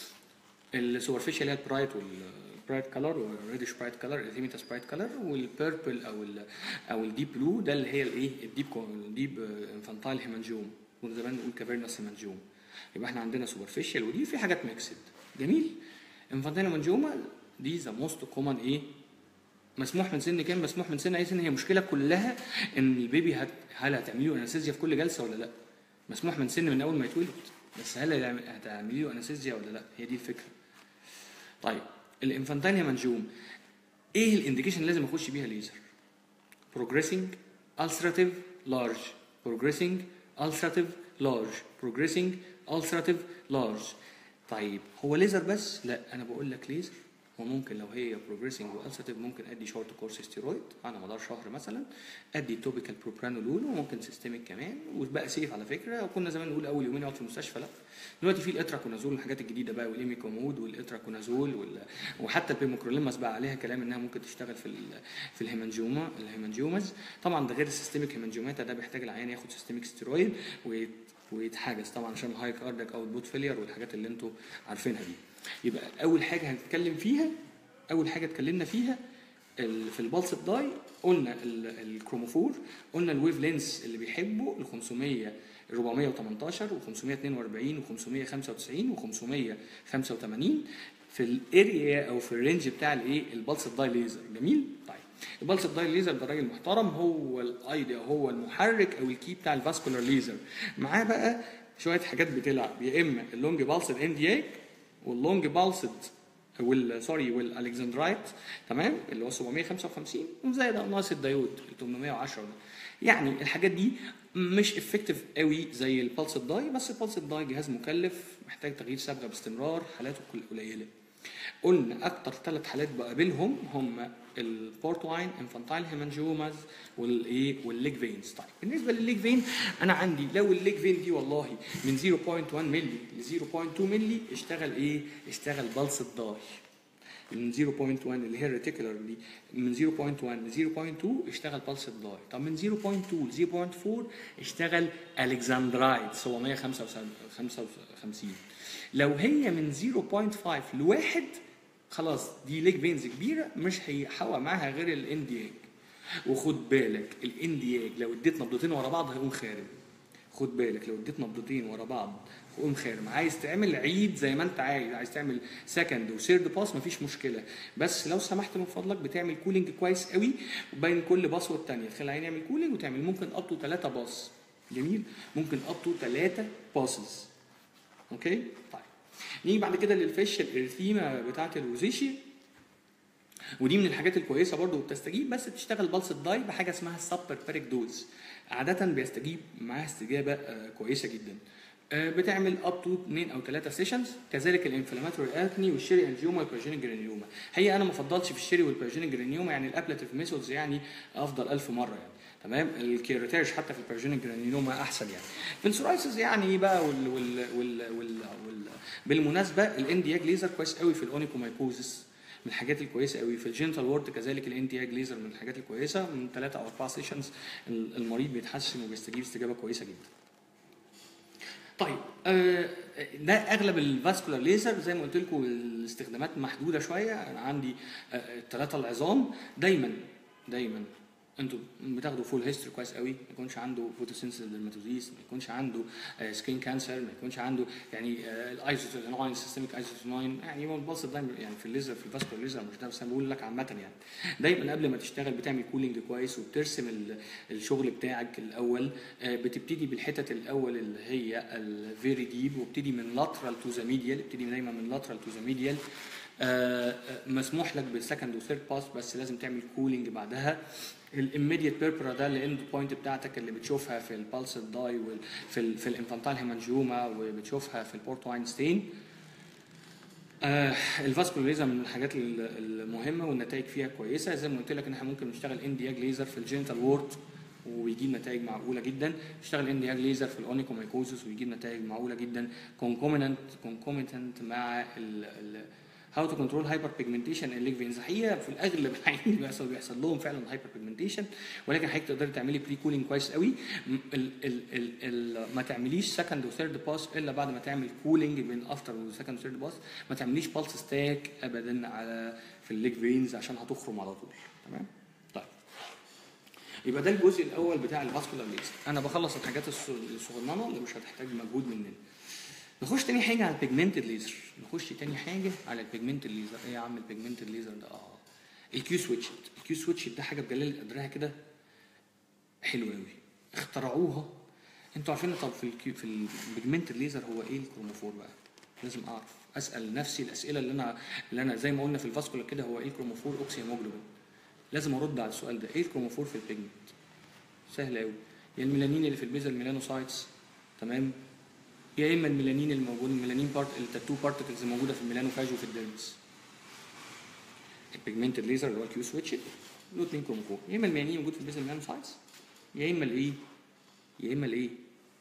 السوبرفيشال اللي هي البرايت والبرايت كلر والريدش برايت كلر الثيميتاس برايت كلر والبيربل او ال او الديب بلو ده اللي هي الايه الديب الديب انفانتايل هيمانجيوم كنا زمان نقول كافيرنس هيمانجيوم يبقى احنا عندنا سوبرفيشال ودي في حاجات ميكسد جميل انفانتايل هيمانجيوما دي ذا موست كومن ايه مسموح من سن كام مسموح من سن اي سن هي مشكله كلها ان البيبي هت... هل هتعملي له انستيزيا في كل جلسه ولا لا مسموح من سن من اول ما يتولد بس هل هتعمل- هتعملي له انستيزيا ولا لا هي دي الفكره طيب الانفانتايل هيمانجيوم ايه الانديكيشن اللي لازم اخش بيها ليزر progressing ulcerative large progressing ulcerative large progressing ulcerative large طيب هو ليزر بس لا انا بقول لك ليزر وممكن لو هي بروجريسنج والساتيف ممكن ادي شورت كورس ستيرويد على مدار شهر مثلا ادي توبيكال بروبرانولول وممكن سيستميك كمان وبقى سيف على فكره وكنا زمان نقول اول يومين اقعد في المستشفى لا دلوقتي في الاتراكونازول والحاجات الجديده بقى والايميكومود والاتراكونازول وال... وحتى البيموكروليماس بقى عليها كلام انها ممكن تشتغل في ال... في الهيمانجيوما الهيمانجيومز طبعا ده غير السيستميك هيمانجيوماتا ده بيحتاج العيان ياخد سيستميك ستيرويد ويت... ويتحجز طبعا عشان الهاي كاردك او البوت فيلير والحاجات اللي انتوا عارفينها دي يبقى اول حاجه هنتكلم فيها اول حاجه اتكلمنا فيها ال- في البلس داي قلنا ال- الكروموفور قلنا الويف لينس اللي بيحبه ال 500 418 و542 و595 و585 في الاريا او في الرينج بتاع الايه البلس داي ليزر جميل طيب البلس داي ليزر ده راجل محترم هو الايديا هو المحرك او الكي بتاع الفاسكولار ليزر معاه بقى شويه حاجات بتلعب يا اما اللونج بالسد ان دي اي واللونج بالسد وال سوري والالكسندرايت تمام اللي هو 755 وزائد ناقص الدايود ال 810 ده. يعني الحاجات دي مش افكتيف قوي زي البلس داي بس البلس داي جهاز مكلف محتاج تغيير صبغه باستمرار حالاته كل- قليله قلنا اكتر ثلاث حالات بقابلهم هم البورت واين انفانتايل هيمانجيوماز والايه والليج فينز طيب بالنسبه للليج فين انا عندي لو الليج فين دي والله من 0.1 مللي ل 0.2 مللي اشتغل ايه اشتغل بلس الداي من 0.1 اللي هي الريتيكولار دي من 0.1 ل 0.2 اشتغل بلس الداي طب من 0.2 ل 0.4 اشتغل الكسندرايت 755 لو هي من 0.5 لواحد خلاص دي ليج فينز كبيره مش هيحوى معاها غير الاندياج وخد بالك الاندياج لو اديت نبضتين ورا بعض هيقوم خارج خد بالك لو اديت نبضتين ورا بعض قوم خارم عايز تعمل عيد زي ما انت عايز عايز تعمل سكند وسيرد باس مفيش مشكله بس لو سمحت من فضلك بتعمل كولينج كويس قوي بين كل باص والتانيه تخلي العين يعمل كولينج وتعمل ممكن اب تو 3 باص جميل ممكن اب تو 3 باسز اوكي طيب نيجي بعد كده للفيش الارثيما بتاعت الروزيشي ودي من الحاجات الكويسه برضو وبتستجيب بس بتشتغل بلس الداي بحاجه اسمها السبر باريك دوز عاده بيستجيب معاها استجابه آه، كويسه جدا آه، بتعمل اب تو 2 او 3 سيشنز كذلك الانفلاماتوري اكني والشيري انجيوما والبرجينيك جرانيوما هي انا ما افضلش في الشيري والبرجينيك جرانيوما يعني الابلاتيف ميثودز يعني افضل ألف مره يعني تمام الكيراتيرج حتى في البرجينيك جرانيلوما احسن يعني في السورايسز يعني ايه بقى وال وال وال وال, وال بالمناسبه الاندياج ليزر كويس قوي في الاونيكومايكوزس من الحاجات الكويسه قوي في الجينتال وورد كذلك الاندياج ليزر من الحاجات الكويسه من ثلاثه او اربعه سيشنز المريض بيتحسن وبيستجيب استجابه كويسه جدا طيب آه، ده اغلب الفاسكولار ليزر زي ما قلت لكم الاستخدامات محدوده شويه انا عندي الثلاثه العظام دايما دايما انتوا بتاخدوا فول هيستوري كويس قوي ما يكونش عنده فوتوسينثيز ديرماتوزيس ما يكونش عنده سكين كانسر ما يكونش عنده يعني الايزوتوناين سيستميك ايزوتوناين يعني هو البلس دايما يعني في الليزر في الفاسكولار ليزر مش ده بس انا بقول لك عامه يعني دايما قبل ما تشتغل بتعمل كولينج كويس وبترسم ال- الشغل بتاعك الاول آه، بتبتدي بالحتت الاول اللي هي الفيري ديب وبتدي من لاترال تو ذا ميديال ابتدي دايما من لاترال تو ذا ميديال مسموح لك بالسكند وثيرد باس بس لازم تعمل كولينج بعدها الاميديت بيربرا ده الاند بوينت بتاعتك اللي بتشوفها في البالس داي وفي ال في الانفانتايل هيمانجيوما وبتشوفها في البورتواين ستين آه الفاسكولار ليزر من الحاجات ال- المهمه والنتائج فيها كويسه زي ما قلت لك ان احنا ممكن نشتغل اندياج ليزر في الجينيتال وورد ويجيب نتائج معقوله جدا نشتغل اندياج ليزر في الاونيكومايكوزس ويجيب نتائج معقوله جدا كونكوميننت كونكوميتنت مع ال ال هاو تو كنترول هايبر بيجمنتيشن الليج فينز الحقيقه في الاغلب الحقيقي بيحصل بيحصل لهم فعلا هايبر بيجمنتيشن ولكن حضرتك تقدري تعملي بري كولينج كويس قوي م- ال ال ال ال ما تعمليش سكند وثيرد باس الا بعد ما تعمل كولينج بين افتر وسكند وثيرد باس ما تعمليش بالس ستاك ابدا على في الليج فينز عشان هتخرم على طول تمام طيب يبقى ده الجزء الاول بتاع الفاسكولار ليزر انا بخلص الحاجات الص- الصغننه اللي مش هتحتاج مجهود مننا نخش تاني حاجه على البيجمنتد ليزر نخش تاني حاجه على البيجمنتد ليزر ايه يا عم البيجمنتد ليزر ده اه الكيو سويتشت الكيو سويتشت ده حاجه بجلال قدرها كده حلوه قوي اخترعوها انتوا عارفين طب في الكيو في البيجمنتد ليزر هو ايه الكروموفور بقى لازم اعرف اسال نفسي الاسئله اللي انا اللي انا زي ما قلنا في الفاسكولار كده هو ايه الكروموفور اوكسي هيموجلوبين لازم ارد على السؤال ده ايه الكروموفور في البيجمنت سهل قوي يا الميلانين اللي في البيزل ميلانوسايتس تمام يا اما الميلانين الموجود الميلانين بارت التاتو بارتكلز الموجوده في الميلانوفاج وفي الديرمس البيجمنتد ليزر اللي هو الكيو سويتش له اثنين كروموفور يا اما الميلانين موجود في البيزل ميلانوسايتس يا اما الايه يا اما الايه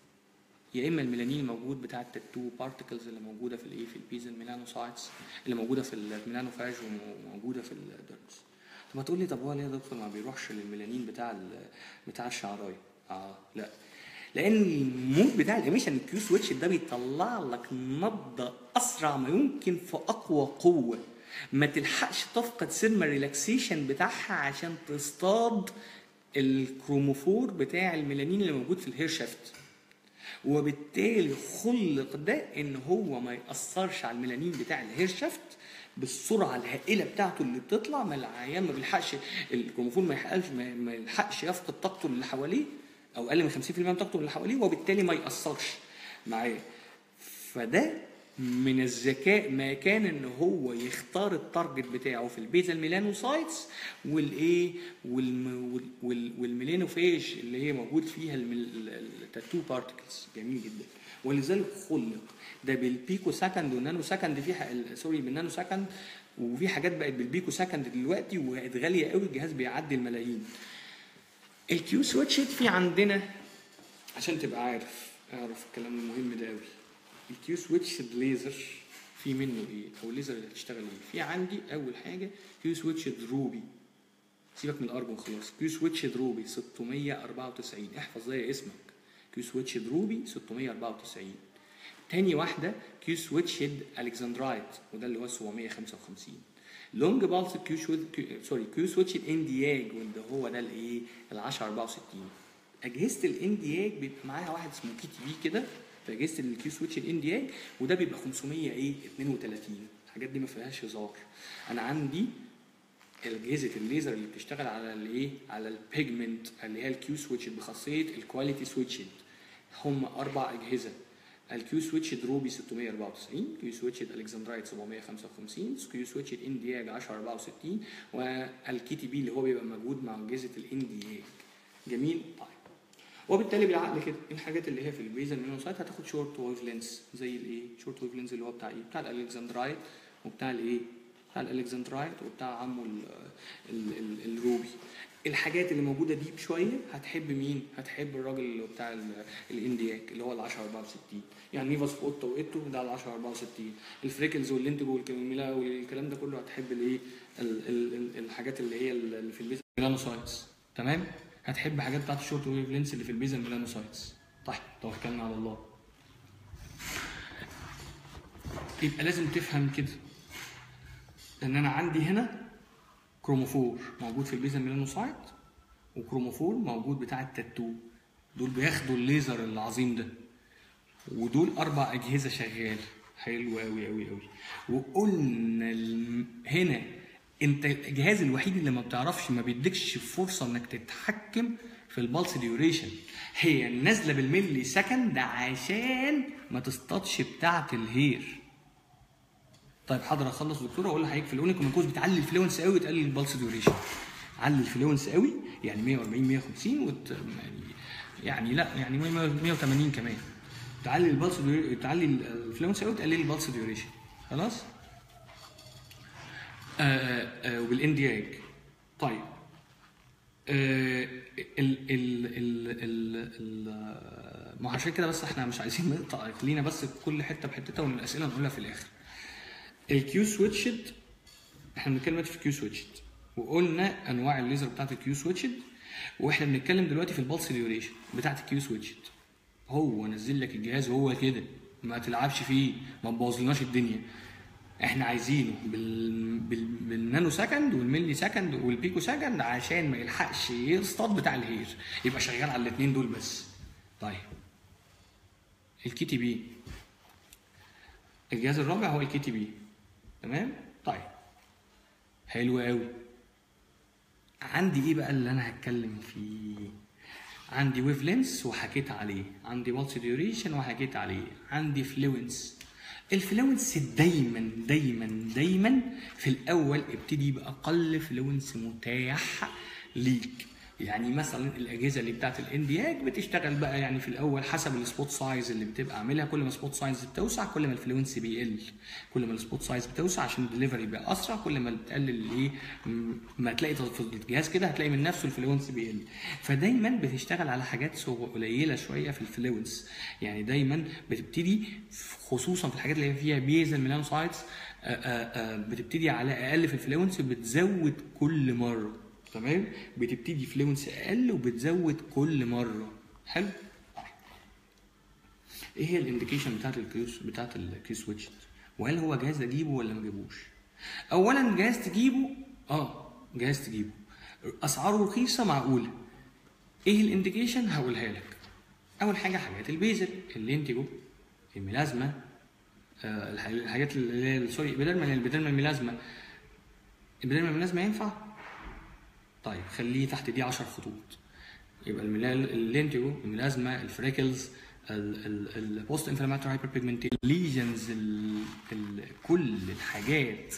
يا اما الميلانين الموجود بتاع التاتو بارتكلز اللي موجوده في الايه في البيزل ميلانوسايتس اللي موجوده في الميلانوفاج وموجوده في الديرمس طب هتقول لي طب هو ليه يا دكتور ما بيروحش للميلانين بتاع ال- بتاع الشعرايه اه لا لان المود بتاع الاميشن الكيو سويتش ده بيطلع لك نبضه اسرع ما يمكن في اقوى قوه ما تلحقش تفقد سيرما ريلاكسيشن بتاعها عشان تصطاد الكروموفور بتاع الميلانين اللي موجود في الهير شافت وبالتالي خلق ده ان هو ما ياثرش على الميلانين بتاع الهير شافت بالسرعه الهائله بتاعته اللي بتطلع ما العيان ما بيلحقش الكروموفور ما يلحقش ما ما يلحقش يفقد طاقته اللي حواليه او اقل من 50% من طاقته اللي حواليه وبالتالي ما ياثرش معاه فده من الذكاء ما كان ان هو يختار التارجت بتاعه في البيزا الميلانوسايتس والايه والم- وال- وال- والميلانوفاج اللي هي موجود فيها التاتو بارتكلز جميل جدا ولذلك خلق ده بالبيكو سكند والنانو سكند في ح- ال- سوري بالنانو سكند وفي حاجات بقت بالبيكو سكند دلوقتي وبقت غاليه قوي الجهاز بيعدي الملايين الكيو سويتشت في عندنا عشان تبقى عارف اعرف الكلام المهم ده قوي الكيو سويتش ليزر في منه ايه او الليزر اللي هتشتغل ايه في عندي اول حاجه كيو سويتش روبي سيبك من الارجون خلاص كيو سويتش روبي 694 احفظ زي اسمك كيو سويتش روبي 694 تاني واحده كيو سويتش الكسندرايت وده اللي هو 755 لونج بالس كيو شويت سوري كيو سويتش اندياج وده هو ده الايه ال 1064 اجهزه الاندياج بيبقى معاها واحد اسمه كي تي بي كده في اجهزه الكيو سويتش الاندياج وده بيبقى 500 ايه 32 الحاجات دي ما فيهاش هزار انا عندي اجهزه الليزر اللي بتشتغل على الايه على البيجمنت اللي هي الكيو سويتش بخاصيه الكواليتي سويتش هم اربع اجهزه الكيو سويتش دروبي 694 كيو سويتش الكسندرايت 755 كيو سويتش الاندياج 1064 والكي تي بي اللي هو بيبقى موجود مع اجهزه الاندياج جميل طيب وبالتالي بالعقل كده الحاجات اللي هي في البيزل مينوسايت هتاخد شورت ويف لينس زي الايه شورت ويف لينس اللي هو بتاع ايه بتاع الالكسندرايت وبتاع الايه بتاع الالكسندرايت وبتاع عمه ال- ال- ال- الروبي الحاجات اللي موجوده دي بشويه هتحب مين؟ هتحب الراجل اللي هو بتاع ال- الاندياك اللي هو ال 10 64 يعني نيفاس في اوتو وايتو ده ال 10 64 الفريكلز واللينتجو والكلام والكلام ده كله هتحب الايه؟ ال- ال- ال- الحاجات اللي هي اللي في البيزا ميلانوسايتس تمام؟ هتحب حاجات بتاعت الشورت ويف لينس اللي في البيزا ميلانوسايتس طيب توكلنا على الله يبقى لازم تفهم كده ان انا عندي هنا كروموفور موجود في البيزا ميلانوسايت وكروموفور موجود بتاع التاتو دول بياخدوا الليزر العظيم ده ودول اربع اجهزه شغاله حلو قوي قوي قوي وقلنا الم- هنا انت الجهاز الوحيد اللي ما بتعرفش ما بيديكش فرصه انك تتحكم في البلس ديوريشن هي نازله بالملي سكند عشان ما تصطادش بتاعه الهير طيب حاضر اخلص دكتور اقول لحضرتك في الاونيكوميكوز بتعلي الفلونس قوي وتقلل البلس ديوريشن علي الفلونس قوي يعني 140 150 وت... يعني يعني لا يعني 100 180 كمان تعلي البلس ديوري... تعلي الفلونس قوي وتقلل البلس ديوريشن خلاص آه آه وبالاندياج طيب آه ال ال ال ال ال ما هو عشان كده بس احنا مش عايزين نقطع خلينا بس كل حته بحتتها والاسئله نقولها في الاخر الكيو سويتشد احنا بنتكلم دلوقتي في الكيو سويتشد وقلنا انواع الليزر بتاعت الكيو سويتشد واحنا بنتكلم دلوقتي في البلس ديوريشن بتاعت الكيو سويتشد هو نزل لك الجهاز هو كده ما تلعبش فيه ما تبوظلناش الدنيا احنا عايزينه بال... بال... بالنانو سكند والملي سكند والبيكو سكند عشان ما يلحقش يصطاد بتاع الهير يبقى شغال على الاثنين دول بس طيب الكي تي بي الجهاز الرابع هو الكي تي بي تمام طيب حلو قوي عندي ايه بقى اللي انا هتكلم فيه عندي ويف لينس وحكيت عليه عندي والس ديوريشن وحكيت عليه عندي فلوينس الفلوينس دايما دايما دايما في الاول ابتدي باقل فلوينس متاح ليك يعني مثلا الاجهزه اللي بتاعت الاندياج بتشتغل بقى يعني في الاول حسب السبوت سايز اللي بتبقى عاملها كل ما السبوت سايز بتوسع كل ما الفلوينس بيقل كل ما السبوت سايز بتوسع عشان الدليفري يبقى اسرع كل ما بتقلل الايه م- ما تلاقي في الجهاز كده هتلاقي من نفسه الفلوينس بيقل فدايما بتشتغل على حاجات سو- قليله شويه في الفلوينس يعني دايما بتبتدي خصوصا في الحاجات اللي هي فيها بيزل ميلانوسايتس بتبتدي على اقل في الفلوينس بتزود كل مره تمام بتبتدي فلوينس اقل وبتزود كل مره حلو طيب. ايه هي الانديكيشن بتاعت الكيوس بتاعت الكيو سويتش وهل هو جهاز اجيبه ولا ما اجيبوش اولا جهاز تجيبه اه جهاز تجيبه اسعاره رخيصه معقوله ايه الانديكيشن هقولها لك اول حاجه حاجات البيزل اللينتيجو الميلازما آه الح- الحاجات اللي هي سوري بدل ما بدل ما الميلازما بدل ما الميلازما ينفع طيب خليه تحت دي 10 خطوط يبقى الميلال اللينتيجو الميلازما الفريكلز البوست انفلاماتوري هايبر بيجمنتيشن ليجنز كل الحاجات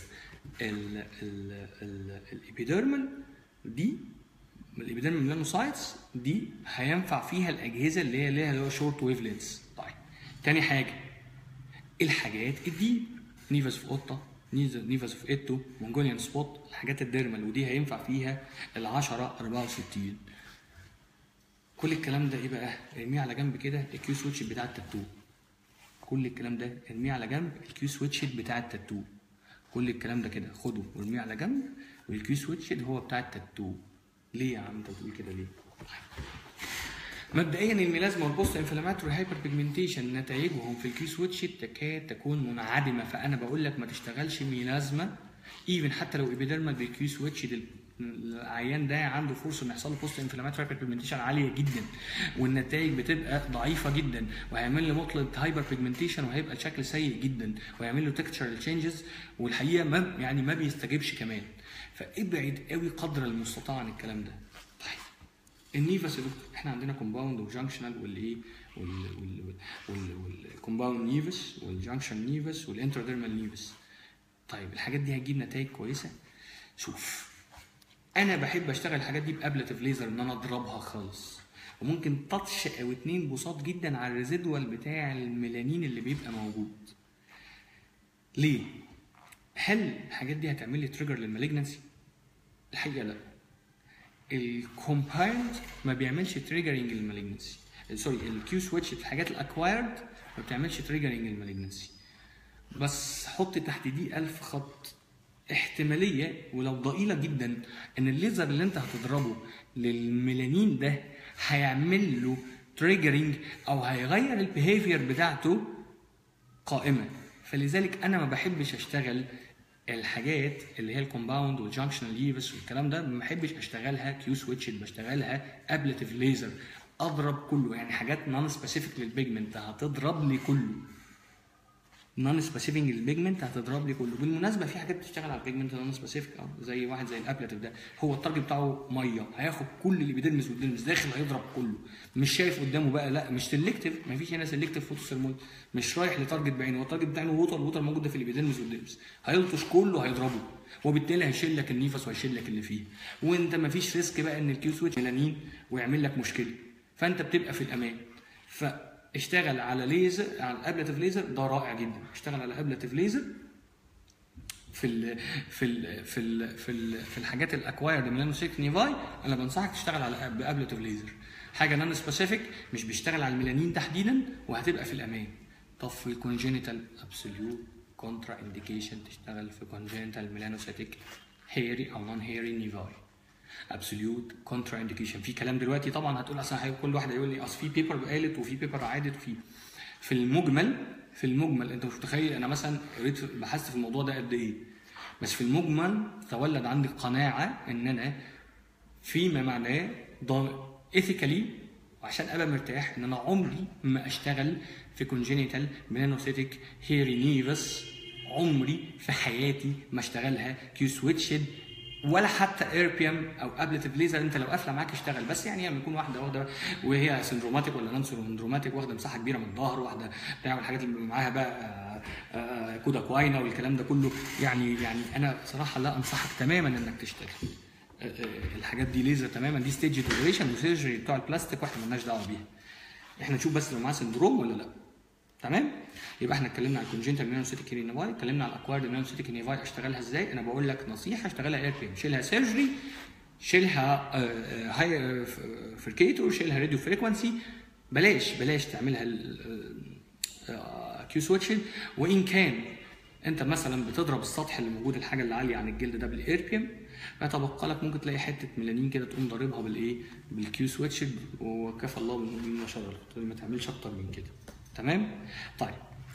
الابيديرمال دي الابيديرمال ميلانوسايتس دي هينفع فيها الاجهزه اللي هي ليها اللي هو شورت ويف لينس طيب تاني حاجه الحاجات الديب نيفاس في قطه نيز- نيفاس في ايتو مونجوليان سبوت الحاجات الديرمال ودي هينفع فيها ال 10 64 كل الكلام ده ايه بقى؟ ارميه على جنب كده الكيو سويتش بتاع التاتو كل الكلام ده ارميه على جنب الكيو سويتش بتاع التاتو كل الكلام ده كده خده وارميه على جنب والكيو سويتش هو بتاع التاتو ليه يا عم انت بتقول كده ليه؟ مبدئيا الميلازما والبوست انفلاماتوري هايبر بيجمنتيشن نتائجهم في الكيو سويتش تكاد تكون منعدمه فانا بقول لك ما تشتغلش ميلازما ايفن حتى لو ايبيديرمال بالكيو سويتش دل- العيان ده عنده فرصه ان يحصل له بوست انفلاماتوري هايبر بيجمنتيشن عاليه جدا والنتائج بتبقى ضعيفه جدا وهيعمل له مطلق هايبر بيجمنتيشن وهيبقى الشكل سيء جدا ويعمل له تكتشرال تشينجز والحقيقه ما يعني ما بيستجيبش كمان فابعد قوي قدر المستطاع عن الكلام ده طيب النيفاس يا دكتور احنا عندنا كومباوند وجانكشنال والايه والكومباوند نيفس والجانكشن نيفس والانتراديرمال نيفس طيب الحاجات دي هتجيب نتائج كويسه شوف انا بحب اشتغل الحاجات دي بابلتيف ليزر ان انا اضربها خالص وممكن تاتش او اتنين بساط جدا على الريزيدوال بتاع الميلانين اللي بيبقى موجود ليه هل الحاجات دي هتعمل لي تريجر للمالجنسي الحقيقه لا الكومبايند ما بيعملش تريجرنج للمالجنسي سوري الكيو سويتش في الحاجات الاكوايرد ما بتعملش تريجرنج للمالجنسي بس حط تحت دي ألف خط احتمالية ولو ضئيلة جدا ان الليزر اللي انت هتضربه للميلانين ده هيعمل له تريجرنج او هيغير البيهيفير بتاعته قائمة فلذلك انا ما بحبش اشتغل الحاجات اللي هي الكومباوند والجانكشنال ليفس والكلام ده ما بحبش اشتغلها كيو سويتش بشتغلها ابلتيف ليزر اضرب كله يعني حاجات نون سبيسيفيك للبيجمنت هتضرب لي كله نون سبيسيفيك للبيجمنت هتضرب لي كله بالمناسبه في حاجات بتشتغل على البيجمنت نون سبيسيفيك اه زي واحد زي الابلتيف ده هو التارجت بتاعه ميه هياخد كل اللي بيدرمس والدرمس داخل هيضرب كله مش شايف قدامه بقى لا مش سيلكتيف ما فيش هنا سيلكتيف فوتوسيرمول مش رايح لتارجت بعينه هو التارجت بتاعه ووتر الووتر موجوده في اللي بيدرمس والدرمس هيلطش كله هيضربه وبالتالي هيشيل لك النيفس وهيشيل لك اللي فيه وانت ما فيش ريسك بقى ان الكيو سويتش ميلانين ويعمل لك مشكله فانت بتبقى في الامان فاشتغل على ليزر على الابلتيف ليزر ده رائع جدا اشتغل على ابلتيف ليزر في ال في ال في ال في, ال في الحاجات الاكوايرد ميلانو سيك نيفاي انا بنصحك تشتغل على بابلتيف ليزر حاجه نون سبيسيفيك مش بيشتغل على الميلانين تحديدا وهتبقى في الامان طب في الكونجينيتال ابسوليوت كونترا انديكيشن تشتغل في كونجينيتال ميلانوسيتيك هيري او نون هيري نيفاي ابسوليوت كونترا انديكيشن في كلام دلوقتي طبعا هتقول اصل كل واحد هيقول لي اصل في بيبر قالت وفي بيبر عادت وفي في المجمل في المجمل انت مش متخيل انا مثلا قريت بحثت في الموضوع ده قد ايه بس في المجمل تولد عندي قناعه ان انا فيما معناه ايثيكالي وعشان ابقى مرتاح ان انا عمري ما اشتغل في كونجينيتال ميلانوسيتيك هيري نيفس عمري في حياتي ما اشتغلها كيو سويتشد ولا حتى ايربيوم او ابلتيف ليزر انت لو قافله معاك اشتغل بس يعني لما يكون واحده واخده وهي سندروماتيك ولا نون سندروماتيك واخده مساحه كبيره من الظهر واحده بتاع الحاجات اللي معاها بقى كودا كواينا والكلام ده كله يعني يعني انا بصراحه لا انصحك تماما انك تشتغل الحاجات دي ليزر تماما دي ستيج ديكوريشن وسيرجري بتوع البلاستيك واحنا مالناش دعوه بيها احنا نشوف بس لو معاه سندروم ولا لا تمام يبقى احنا اتكلمنا على الكونجنتال ميلانوسيتيك نيفاي اتكلمنا على الاكوارد ميلانوسيتيك نيفاي اشتغلها ازاي انا بقول لك نصيحه اشتغلها اير بيم شيلها سيرجري شيلها هاي فركيتور شيلها راديو فريكونسي بلاش بلاش تعملها كيو سويتشن وان كان انت مثلا بتضرب السطح اللي موجود الحاجه اللي عاليه عن الجلد ده بالايربيوم فيتبقى لك ممكن تلاقي حته ميلانين كده تقوم ضاربها بالايه بالكيو سويتش وكفى الله بالمؤمنين ما شاء الله ما تعملش اكتر من كده تمام طيب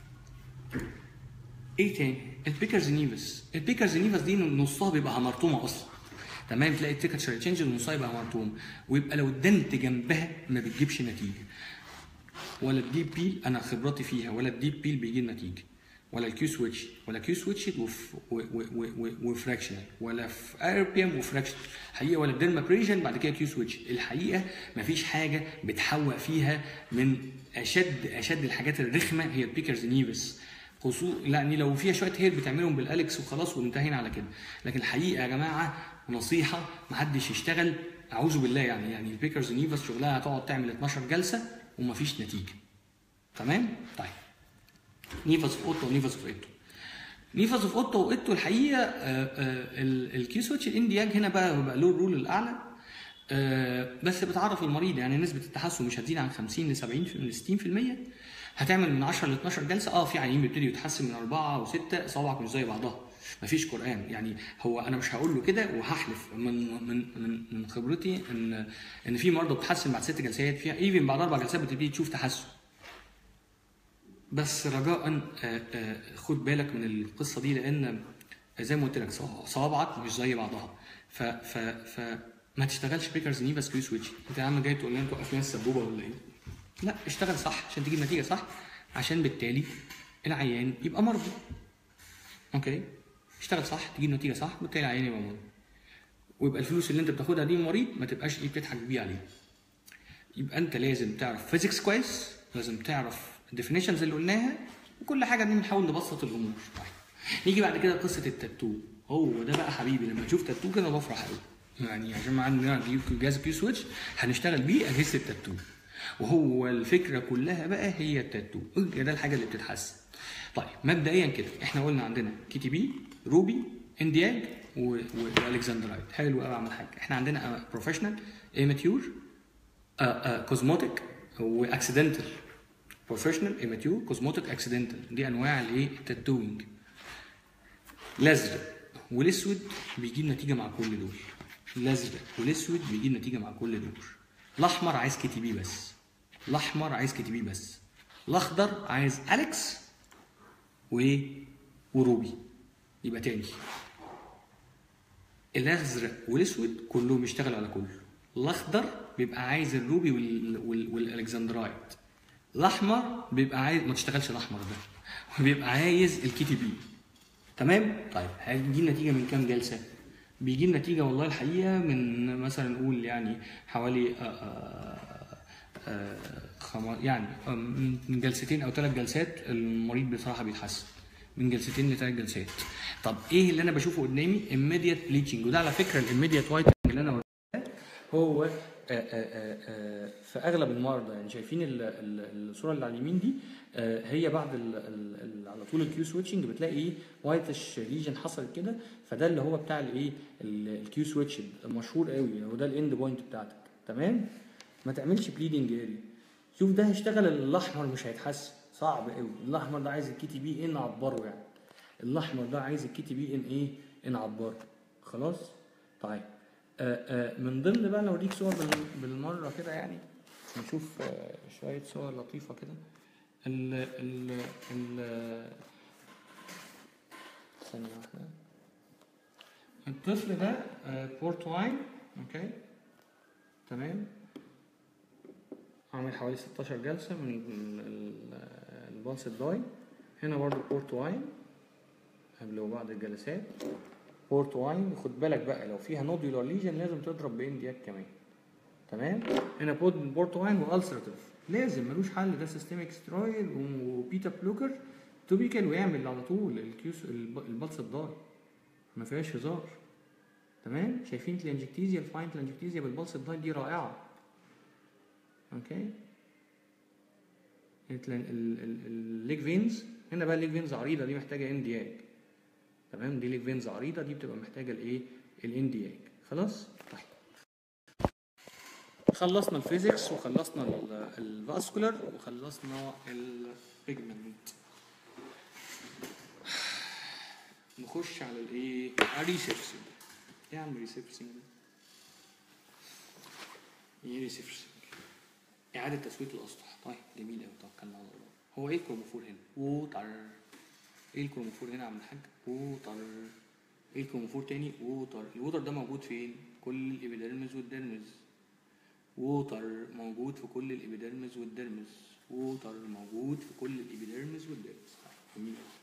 ايه تاني البيكرز نيفس البيكرز نيفس دي نصها بيبقى مرطومه اصلا تمام تلاقي التكتشر تشينج ونصها يبقى مرطوم ويبقى لو دنت جنبها ما بتجيبش نتيجه ولا الديب بيل انا خبرتي فيها ولا الديب بيل بيجيب نتيجه ولا الكيو سويتش ولا كيو سويتش وفراكشنال ولا في ايربيوم وفراكشنال حقيقه ولا الديرمابريجن بعد كده كيو سويتش الحقيقه مفيش حاجه بتحوق فيها من اشد اشد الحاجات الرخمه هي البيكرز نيفس خصوصا يعني لو فيها شويه هير بتعملهم بالاليكس وخلاص وانتهينا على كده لكن الحقيقه يا جماعه نصيحه محدش يشتغل اعوذ بالله يعني يعني البيكرز نيفس شغلها هتقعد تعمل 12 جلسه ومفيش نتيجه تمام طيب نيفاس اوف اوتو ونيفاس اوف ايتو نيفاس اوف اوتو وايتو الحقيقه الكيو سويتش الاندياج هنا بقى بقى له الرول الاعلى بس بتعرف المريض يعني نسبه التحسن مش هتزيد عن 50 ل 70 ل 60% هتعمل من 10 ل 12 جلسه اه في عيانين بيبتدي يتحسن من اربعه او سته صوابعك مش زي بعضها مفيش قران يعني هو انا مش هقول له كده وهحلف من من من من خبرتي ان ان في مرضى بتتحسن بعد ست جلسات فيها ايفن بعد اربع جلسات بتبتدي تشوف تحسن بس رجاء خد بالك من القصه دي لان زي ما قلت لك صوابعك مش زي بعضها ف ف ف ما تشتغلش بيكرز ني بس كيو سويتش انت يا عم جاي تقول لنا توقف لنا السبوبه ولا ايه؟ لا اشتغل صح عشان تجيب نتيجه صح عشان بالتالي العيان يبقى مرضي اوكي اشتغل صح تجيب نتيجه صح بالتالي العيان يبقى مرضي ويبقى الفلوس اللي انت بتاخدها دي مريض ما تبقاش ايه بتضحك بيها عليه يبقى انت لازم تعرف فيزيكس كويس لازم تعرف الديفينيشنز اللي قلناها وكل حاجه دي بنحاول نبسط الامور طيب نيجي بعد كده لقصه التاتو هو ده بقى حبيبي لما اشوف تاتو كده بفرح قوي يعني عشان ما عندنا جهاز كيو سويتش هنشتغل بيه اجهزه التاتو وهو الفكره كلها بقى هي التاتو هي ده الحاجه اللي بتتحسن طيب مبدئيا كده احنا قلنا عندنا كي تي بي روبي اندياج والكسندرايت حلو قوي يا عم الحاج احنا عندنا بروفيشنال ايماتيور كوزموتيك واكسيدنتال بروفيشنال ايماتيور كوزموتيك اكسيدنتال دي انواع الايه التاتوينج الازرق والاسود بيجيب نتيجه مع كل دول الازرق والاسود بيجيب نتيجه مع كل دول الاحمر عايز كي تي بي بس الاحمر عايز كي تي بي بس الاخضر عايز اليكس و وروبي يبقى تاني الازرق والاسود كلهم يشتغلوا على كله الاخضر بيبقى عايز الروبي وال... وال... والالكسندرايت الاحمر بيبقى عايز ما تشتغلش الاحمر ده بيبقى عايز الكي تي بي تمام طيب هيجي نتيجه من كام جلسه بيجيب نتيجه والله الحقيقه من مثلا نقول يعني حوالي آآ آآ آآ خم... يعني من جلستين او ثلاث جلسات المريض بصراحه بيتحسن من جلستين لثلاث جلسات طب ايه اللي انا بشوفه قدامي immediate bleaching وده على فكره الاميديت وايت اللي انا وريته هو آآ آآ آآ في اغلب المرضى يعني شايفين ال- ال- الصوره اللي على اليمين دي آه، هي بعد ال ال ال على طول الكيو سويتشنج بتلاقي ايه وايتش ليجن حصل كده فده اللي هو بتاع الايه الكيو سويتش مشهور قوي هو ده الاند بوينت بتاعتك تمام ما تعملش بليدنج اريا شوف ده هيشتغل الاحمر مش هيتحسن صعب قوي الاحمر ده عايز الكي تي بي ان عبره يعني الاحمر ده عايز الكي تي بي ان ايه ان عبره خلاص طيب آه آه من ضمن بقى نوريك صور بال- بالمره كده يعني نشوف آه شويه صور لطيفه كده ال ال ال ثانيه واحده الطفل ده آه بورت واين اوكي تمام عامل حوالي 16 جلسه من البالس الداي هنا برضو بورت واين قبل وبعد الجلسات بورت واين خد بالك بقى لو فيها نوديولار ليجن لازم تضرب باندياك كمان تمام هنا بورت بورت واين والسراتيف لازم ملوش حل ده سيستميك سترويد وبيتا بلوكر توبيكال ويعمل على طول الكيوس الب- البلس الداي ما فيهاش هزار تمام شايفين الانجكتيزيا الفاين الانجكتيزيا بالبلس الداي دي رائعه اوكي الليج فينز هنا بقى الليج فينز عريضه دي محتاجه اندياج تمام دي ليج فينز عريضه دي بتبقى محتاجه الايه الاندياج خلاص طيب خلصنا الفيزيكس وخلصنا ال- الفاسكولار وخلصنا البيجمنت نخش على الايه الريسيرسنج ايه يا عم ريسيرسنج ايه ريسيرسنج إعادة تسوية الأسطح طيب جميل أوي توكلنا على الله هو إيه الكروموفور هنا؟ ووتر إيه الكروموفور هنا يا عم الحاج؟ ووتر إيه الكروموفور تاني؟ ووتر الووتر ده موجود فين؟ كل الإبيديرمز والديرمز ووتر موجود في كل الإبيديرمز والديرمز ووتر موجود في كل الإبيديرمز والديرمز طيب جميل أوي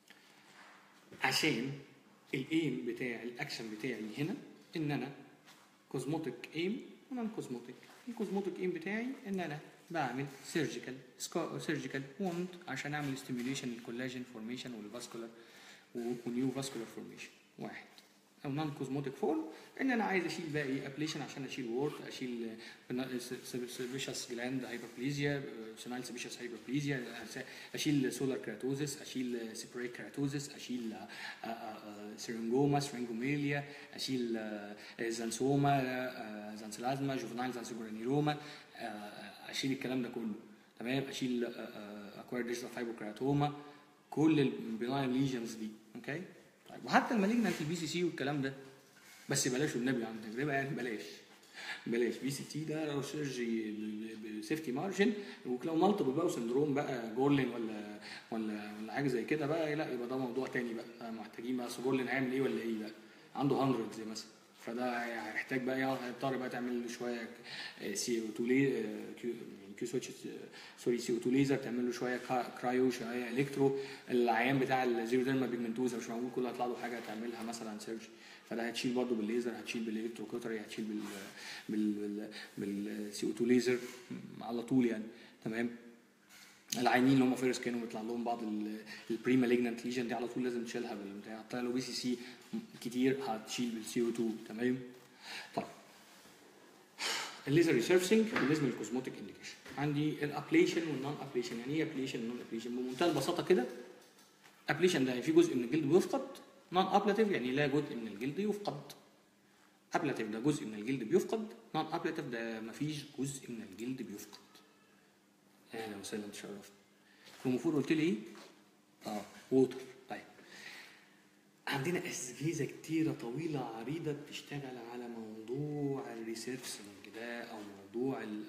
عشان الايم بتاع الاكشن بتاعي هنا ان انا كوزموتيك ايم ونان كوزموتيك الكوزموتيك ايم بتاعي ان انا بعمل سيرجيكال سيرجيكال ووند عشان اعمل ستيميوليشن للكولاجين فورميشن والفاسكولار ونيو فاسكولار فورميشن واحد او نون كوزموتيك فورم ان انا عايز اشيل بقى ايه ابليشن عشان اشيل وورت اشيل سيبيشس جلاند هايبربليزيا سينايل سيبيشس هايبربليزيا اشيل سولار كراتوزس اشيل سيبريت كراتوزس اشيل سيرنجوما سرينجوميليا اشيل آه، زانسوما آه، زانسلازما جوفنايل زانسوبرانيروما آه، اشيل الكلام ده كله تمام اشيل اكوير ديجيتال فايبروكراتوما كل البناين ليجنز دي اوكي طيب وحتى المالجنت البي سي سي والكلام ده بس بلاش والنبي عن تجربه يعني بلاش بلاش بي سي تي ده لو سيرجي بسيفتي مارجن ولو مالتيبل بقى وسندروم بقى جورلين ولا ولا ولا حاجه زي كده بقى لا يبقى ده موضوع تاني بقى محتاجين بقى أصل جورلين هيعمل ايه ولا ايه بقى عنده 100 زي مثلا فده هيحتاج بقى إيه؟ هيضطر بقى تعمل له شويه سي او 2 كيو سويتش سوري سي او 2 ليزر تعمل له شويه كا- كرايو شويه الكترو العيان بتاع الزيرو ديرما بيجمنتوزا مش معقول كله هيطلع له حاجه تعملها مثلا سيرجي فده هتشيل برضه بالليزر هتشيل بالالكترو كوتري هتشيل بال بال بالسي او 2 ليزر على طول يعني تمام العيانين اللي هم فيروس كانوا بيطلع لهم بعض البري مالجنت ليجن دي على طول لازم تشيلها بالبتاع حتى لو بي سي سي كتير هتشيل بالسي او 2 تمام طيب الليزر ريسيرفسنج بالنسبه للكوزموتيك انديكيشن عندي الابليشن والنون ابليشن يعني ايه ابليشن والنون ابليشن بمنتهى البساطه كده ابليشن ده يعني في جزء من الجلد بيفقد نون ابلاتيف يعني لا جزء من الجلد يفقد ابلاتيف ده جزء من الجلد بيفقد نون ابلاتيف ده مفيش جزء من الجلد بيفقد اهلا وسهلا تشرفت كروموفور قلت لي ايه؟ اه ووتر طيب عندنا اجهزه كتيره طويله عريضه بتشتغل على موضوع الريسيرفسنج ده او موضوع ال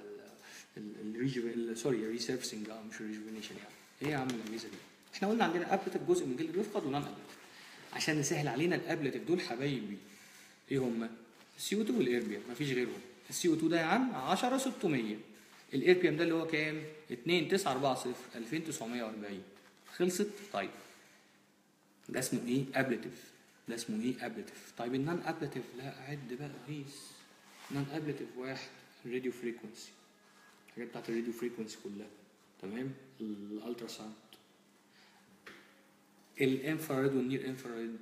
ال سوري الريسيرفسنج اه مش الريجوفينيشن يعني ايه يا عم الاجهزه دي؟ احنا قلنا عندنا ابلتيف جزء من الجلد بيفقد ونون ابلتيف عشان نسهل علينا الابلتيف دول حبايبي ايه هم؟ السي او 2 والايربيوم مفيش غيرهم السي او 2 ده يا عم 10 600 الايربيوم ده اللي هو كام؟ 2 9 4 0 2940 خلصت طيب ده اسمه ايه؟ ابلتيف ده اسمه ايه؟ ابلتيف طيب النون ابلتيف لا عد بقى قيس نون ابلتيف واحد الراديو فريكونسي الحاجات بتاعت الراديو فريكونسي كلها تمام؟ الالترا ساوند الانفراريد والنير انفراريد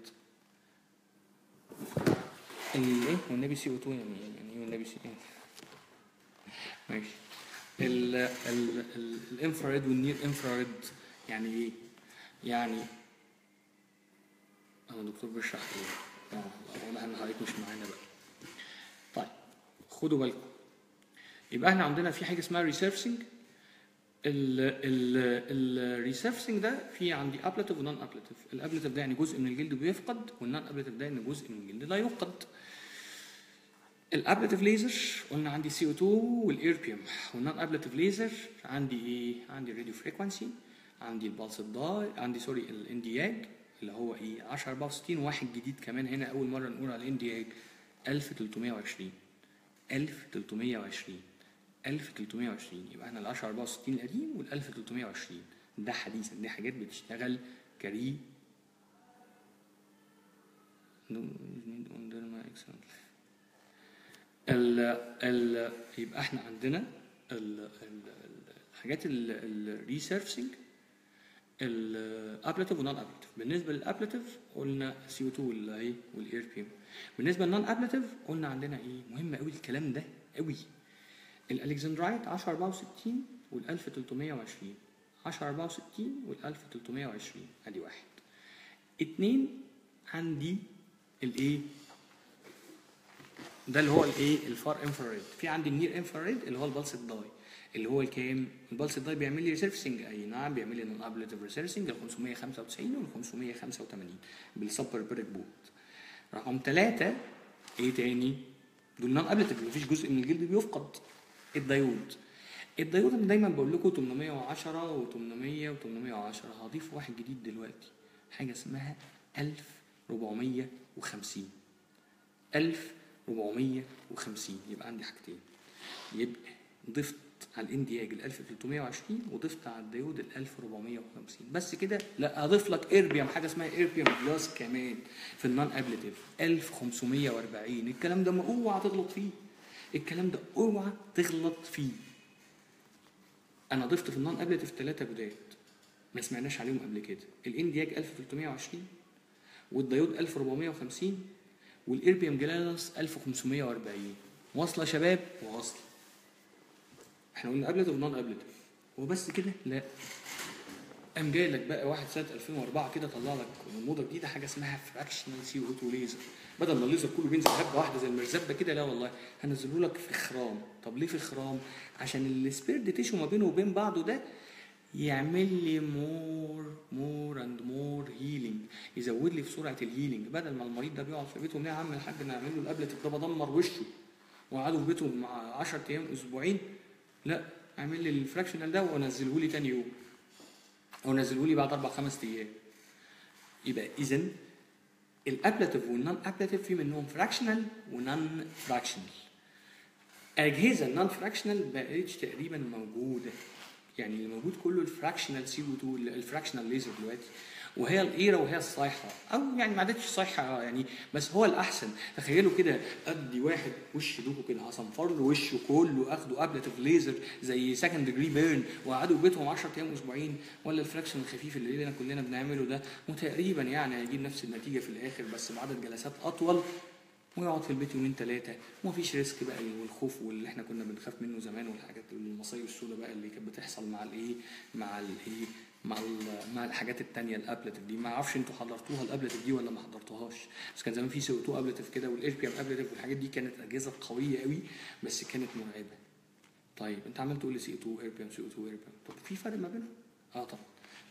الايه والنبي سي او 2 يعني يعني ايه والنبي سي ماشي ال ال ال الانفراريد والنير انفراريد يعني ايه؟ يعني انا دكتور بشرح ايه؟ اه واضح ان حضرتك مش معانا بقى. طيب خدوا بالكم يبقى احنا عندنا في حاجه اسمها ريسيرفسنج الريسيرفسنج ده في عندي ابلاتيف ونون ابلاتيف الابلاتيف ده يعني جزء من الجلد بيفقد والنون ابلاتيف ده يعني جزء من الجلد لا يفقد الابلاتيف ليزر قلنا عندي سي او 2 والايربيوم والنون ابلاتيف ليزر عندي ايه عندي الراديو فريكوانسي عندي البالس داي عندي سوري الاندياج اللي هو ايه 10 64 واحد جديد كمان هنا اول مره نقول على الاندياج 1320 1320 1320 يبقى احنا ال 10 64 القديم وال 1320 ده حديثا دي حاجات بتشتغل كري ال ال يبقى احنا عندنا ال ال الحاجات الريسيرفسنج الابلاتيف ونون ابلاتيف بالنسبه للابلاتيف قلنا سي او 2 والايه والاير بيم بالنسبه للنون ابلاتيف قلنا عندنا ايه مهم قوي الكلام ده قوي الالكسندرايت 10 64 وال 1320 10 64 وال 1320 ادي واحد اتنين عندي الايه ده اللي هو الايه الفار انفراريد في عندي النير انفراريد اللي هو البلس داي اللي هو الكام البلس داي بيعمل لي ريسيرفسنج اي نعم بيعمل لي نون ابليتيف ريسيرفسنج ال 595 وال 585 بالسبر بيرك بوت رقم ثلاثة ايه تاني دول نون ابليتيف مفيش جزء من الجلد بيفقد الدايود الدايود انا دايما بقول لكم 810 و800 و810 هضيف واحد جديد دلوقتي حاجه اسمها 1450 1450 يبقى عندي حاجتين يبقى ضفت على الاندياج ال 1320 وضفت على الديود ال 1450 بس كده لا اضيف لك ايربيوم حاجه اسمها ايربيوم بلس كمان في النون ابليتيف 1540 الكلام ده ما اوعى تغلط فيه الكلام ده اوعى تغلط فيه انا ضفت في النون ابليتيف ثلاثه جداد ما سمعناش عليهم قبل كده الاندياج 1320 والديود 1450 والايربيوم جلالس 1540 واصله يا شباب واصله احنا قلنا ابليتيف ونون ابليتيف هو بس كده لا قام جاي لك بقى واحد سنه 2004 كده طلع لك موضه جديده حاجه اسمها فراكشنال سي او 2 ليزر بدل ما الليزر كله بينزل هبه واحده زي المرزبه كده لا والله هنزله لك في خرام طب ليه في خرام عشان السبيرد تيشو ما بينه وبين بعضه ده يعمل لي مور مور اند مور هيلينج يزود لي في سرعه الهيلينج بدل ما المريض ده بيقعد في بيته يا عم الحاج انا اعمل له الابلت ده بدمر وشه وقعدوا في بيته مع 10 ايام اسبوعين لا اعمل لي الفراكشنال ده وانزله لي تاني يوم او نزله لي بعد اربع خمس ايام يبقى اذا الابلاتيف والنون ابلاتيف في منهم فراكشنال ونون فراكشنال اجهزه النون فراكشنال بقتش تقريبا موجوده يعني اللي موجود كله الفراكشنال سي او 2 الفراكشنال ليزر دلوقتي وهي الايره وهي الصيحه او يعني ما عادتش صيحه يعني بس هو الاحسن تخيلوا كده ادي واحد وش دوكو كده هصنفر له وشه كله اخده ابلتيف ليزر زي سكند ديجري بيرن وقعدوا في بيتهم 10 ايام اسبوعين ولا الفراكشن الخفيف اللي كلنا بنعمله ده وتقريبا يعني هيجيب نفس النتيجه في الاخر بس بعدد جلسات اطول ويقعد في البيت يومين ثلاثة ومفيش ريسك بقى والخوف واللي احنا كنا بنخاف منه زمان والحاجات المصايب السوداء بقى اللي كانت بتحصل مع الايه مع الايه مع ال- مع الحاجات التانية الابلتيف دي ما اعرفش انتوا حضرتوها الابلتيف دي ولا ما حضرتوهاش بس كان زمان في سي او 2 ابلتيف كده والاير بي ام ابلتيف والحاجات دي كانت اجهزه قويه قوي بس كانت مرعبه طيب انت عمال تقول لي سي او 2 اير بي ام سي او 2 اير بي ام طب في فرق ما بينهم؟ اه طبعا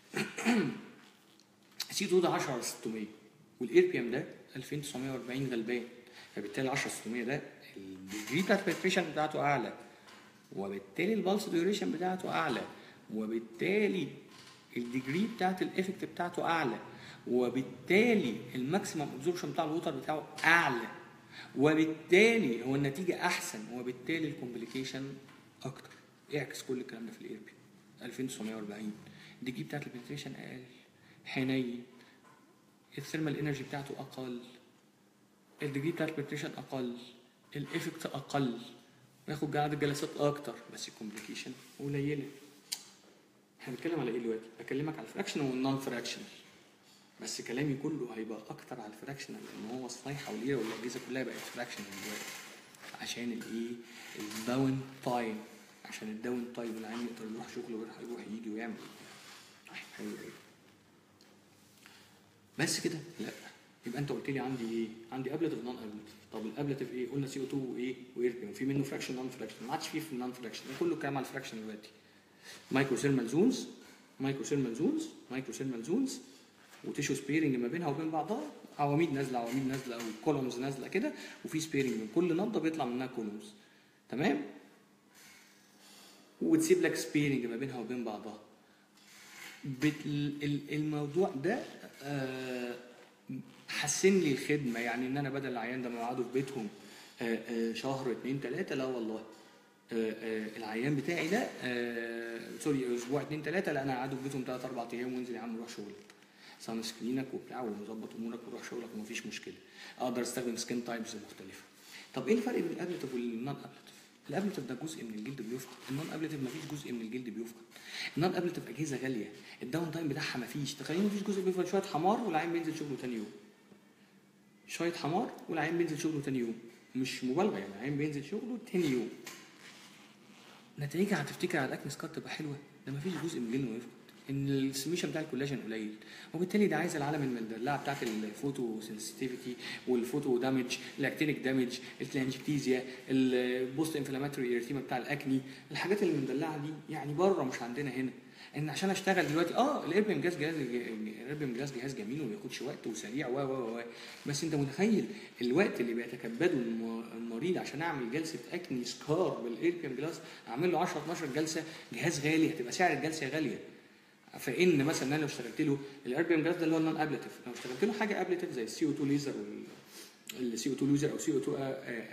سي 2 ده 10 على 600 والاير بي ام ده 2940 غلبان فبالتالي 10 600 ده الديجري بتاعت البنتريشن بتاعته اعلى وبالتالي البلس ديوريشن بتاعته اعلى وبالتالي الديجري بتاعت الافكت بتاعته اعلى وبالتالي الماكسيمم ابزوربشن بتاع الوتر بتاعه اعلى وبالتالي هو النتيجه احسن وبالتالي الكومبليكيشن اكتر اعكس كل الكلام ده في الاير بي 2940 الديجري بتاعت البنتريشن اقل حنين الثيرمال انرجي بتاعته اقل الديجري بتاعت البنتريشن اقل الافكت اقل وياخد عدد جلسات اكتر بس الكومبليكيشن قليله احنا بنتكلم على ايه دلوقتي؟ بكلمك على الفراكشنال والنون فراكشنال بس كلامي كله هيبقى اكتر على الفراكشنال لان هو الصيحه والليره والاجهزه كلها بقت فراكشنال دلوقتي عشان الايه؟ الداون تايم عشان الداون تايم العيان يقدر يروح شغله ويروح يروح يجي ويعمل طيب حلو قوي بس كده؟ لا يبقى انت قلت لي عندي ايه؟ عندي ابلتيف نون ابلتيف طب الابلتيف ايه؟ قلنا سي او 2 وايه؟ واير بي وفي منه فراكشن نون فراكشن ما عادش فيه في النون فراكشن ده كله كلام على الفراكشن دلوقتي مايكرو سيرمال زونز مايكرو سيرمال زونز مايكرو سيرمال زونز وتيشو سبيرنج ما بينها وبين بعضها عواميد نازله عواميد نازله او كولومز نازله كده وفي سبيرنج من كل نبضه بيطلع منها كولومز تمام وتسيب لك سبيرنج ما بينها وبين بعضها بت... ال- الموضوع ده آه، حسن لي الخدمه يعني ان انا بدل العيان ده ما يقعدوا في بيتهم آه، آه، شهر اتنين تلاته لا والله آه، آه، العيان بتاعي ده آه، سوري اسبوع اتنين تلاته لا انا قاعده في بيتهم تلات اربع ايام وانزل يا عم روح شغلك سان سكرينك وبتاع ومظبط امورك وروح شغلك ومفيش مشكله اقدر استخدم سكين تايبس مختلفه طب ايه الفرق بين الابلتيف والنون ابلتيف الابلتيف ده جزء من الجلد بيفقد النون ابلتيف مفيش جزء من الجلد بيفقد النون ابلتيف اجهزه غاليه الداون تايم بتاعها مفيش تخيل مفيش جزء بيفقد شويه حمار والعيان بينزل شغله تاني يوم شويه حمار والعيان بينزل شغله تاني يوم مش مبالغه يعني العيان بينزل شغله تاني يوم نتائجها هتفتكر على الاكنس كارت تبقى حلوه ده مفيش جزء من الجلد ما يفقد ان السميشن بتاع الكولاجين قليل وبالتالي ده عايز العالم المدلعه بتاعت الفوتو سنسيتيفيتي والفوتو دامج الاكتينيك دامج التلانجكتيزيا البوست انفلاماتوري ايرتيما بتاع الاكني الحاجات اللي المدلعه دي يعني بره مش عندنا هنا ان عشان اشتغل دلوقتي اه الايربيم جهاز جهاز الايربيم جهاز جهاز جميل وما بياخدش وقت وسريع و و و بس انت متخيل الوقت اللي بيتكبده الم- المريض عشان اعمل جلسه اكني سكار بالايربيم جلاس اعمل له 10 12 جلسه جهاز غالي هتبقى سعر الجلسه غاليه فان مثلا انا لو اشتغلت له الاربيم جلاس ده اللي هو النون ابلتيف لو اشتغلت له حاجه ابلتيف زي السي او 2 ليزر السي او 2 ليزر او سي او 2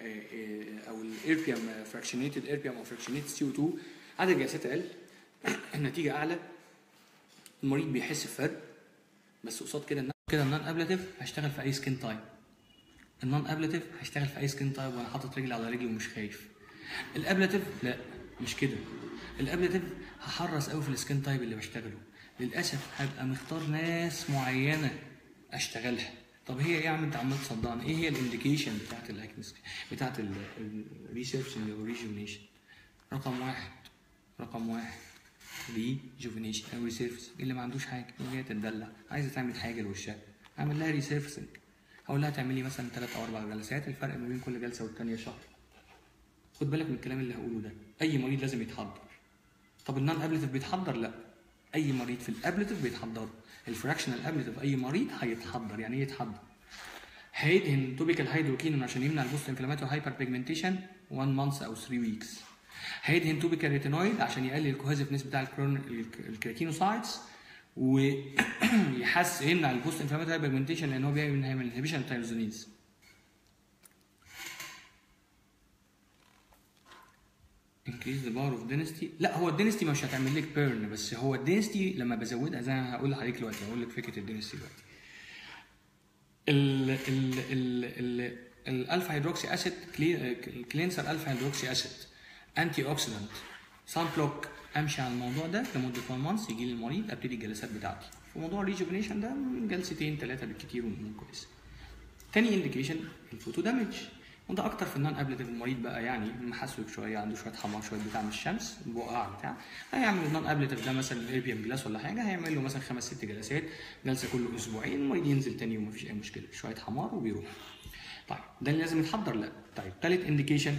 او الايربيم فراكشنيتد ايربيم او فراكشنيتد سي او 2 عدد جلسات اقل النتيجه اعلى المريض بيحس بفرق بس قصاد كده الن- كده النون ابلتيف هشتغل في اي سكين تايب النون ابلتيف هشتغل في اي سكين تايب وانا حاطط رجلي على رجلي ومش خايف الابلتيف لا مش كده الابلتيف هحرص قوي في السكين تايب اللي بشتغله للاسف هبقى مختار ناس معينه اشتغلها طب هي ايه يا عم انت عمال تصدعني ايه هي الانديكيشن بتاعت الاكنس بتاعت الريسيرشنج والريجونيشن رقم واحد رقم واحد ريجوفينيشن او ريسيرفس اللي ما عندوش حاجه اللي هي تتدلع عايزه تعمل حاجه لوشها اعمل لها ريسيرفسنج هقول لها تعملي مثلا ثلاث او اربع جلسات الفرق ما بين كل جلسه والثانيه شهر خد بالك من الكلام اللي هقوله ده اي مريض لازم يتحضر طب النون ابلتيف بيتحضر لا اي مريض في الابلتيف بيتحضر الفراكشنال ابلتيف اي مريض هيتحضر يعني ايه يتحضر هيدهن توبيكال هيدروكينون عشان يمنع البوست انفلاماتوري هايبر بيجمنتيشن 1 مانث او 3 ويكس هيدهن توبيكال ريتينويد عشان يقلل الكوهيزفنس بتاع الكرون الكرياتينوسايتس ويحس يمنع البوست انفلاماتوري هايبر بيجمنتيشن لان هو بيعمل انهبيشن تايروزينيز increase the power of density لا هو الدينستي مش هتعمل لك بيرن بس هو الدينستي لما بزودها زي ما هقول لحضرتك دلوقتي هقول لك فكره الدينستي دلوقتي ال ال ال ال الالفا هيدروكسي اسيد كلينسر الفا هيدروكسي اسيد انتي اوكسيدنت سان بلوك امشي على الموضوع ده لمده 1 مانث يجي لي المريض ابتدي الجلسات بتاعتي في موضوع الريجوفينيشن ده من جلستين ثلاثه بالكتير والامور كويسه تاني انديكيشن الفوتو دامج وده اكتر في النون ابليتيف المريض بقى يعني محسوك شويه عنده شويه حمار شويه بتاع من الشمس بقع بتاع هيعمل النون ابليتيف ده مثلا الاي بي ام جلاس ولا حاجه هيعمل له مثلا خمس ست جلسات جلسه كل اسبوعين المريض ينزل تاني يوم مفيش اي مشكله شويه حمار وبيروح طيب ده اللي لازم يتحضر لا طيب ثالث انديكيشن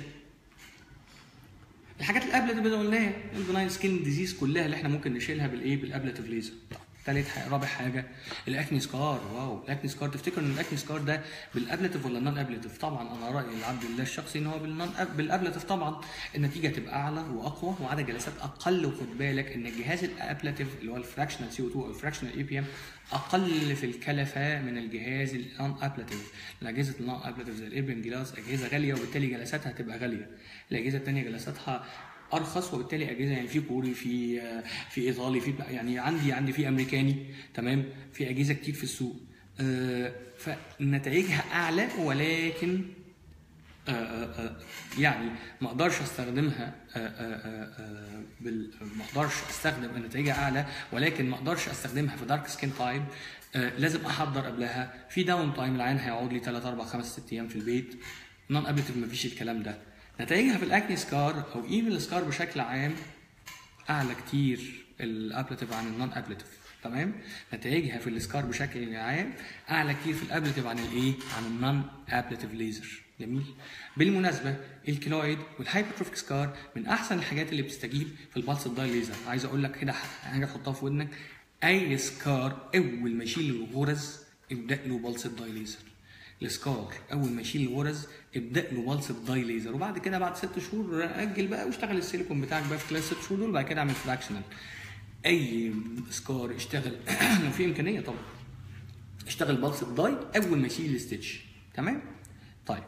الحاجات الابليتيف اللي قلناها البناين سكين ديزيز كلها اللي احنا ممكن نشيلها بالايه بالابليتيف ليزر ثالث حاجه رابع حاجه الاكني سكار واو الاكني سكار تفتكر ان الاكني سكار ده بالابليتيف ولا النون ابليتيف طبعا انا رايي العبد الله الشخصي ان هو بالنون بالابليتيف طبعا النتيجه تبقى اعلى واقوى وعدد جلسات اقل وخد بالك ان الجهاز الابليتيف اللي هو الفراكشنال سي او 2 او الفراكشنال اي بي ام اقل في الكلفه من الجهاز النون ابليتيف الاجهزه النون ابليتيف زي الاي بي ام جلاس اجهزه غاليه وبالتالي جلساتها هتبقى غاليه الاجهزه الثانيه جلساتها ارخص وبالتالي اجهزه يعني في كوري في في ايطالي في يعني عندي عندي في امريكاني تمام في اجهزه كتير في السوق آه، فنتائجها اعلى ولكن آه، آه، آه، يعني ما اقدرش استخدمها آه، آه، آه، بال- ما اقدرش استخدم نتائجها اعلى ولكن ما اقدرش استخدمها في دارك سكين تايب لازم احضر قبلها في داون تايم العين هيقعد لي 3 4 5 6 ايام في البيت نون ابليتيف ما فيش الكلام ده نتائجها في الاكني سكار او ايفن السكار بشكل عام اعلى كتير الابليتيف عن النون ابليتيف تمام نتائجها في السكار بشكل عام اعلى كتير في الابليتيف عن الايه عن النون ابليتيف ليزر جميل بالمناسبه الكيلويد والهايبرتروفيك سكار من احسن الحاجات اللي بتستجيب في البلس الداي ليزر عايز اقول لك كده حاجه تحطها في ودنك اي سكار اول ما يشيل الغرز ابدا له بلس الداي ليزر السكار اول ما يشيل الغرز ابدا له بلس الداي ليزر وبعد كده بعد ست شهور اجل بقى واشتغل السيليكون بتاعك بقى في خلال ست شهور دول بعد كده اعمل فراكشنال اي سكار اشتغل لو في امكانيه طبعا اشتغل بلس الداي اول ما يشيل الستitch تمام طيب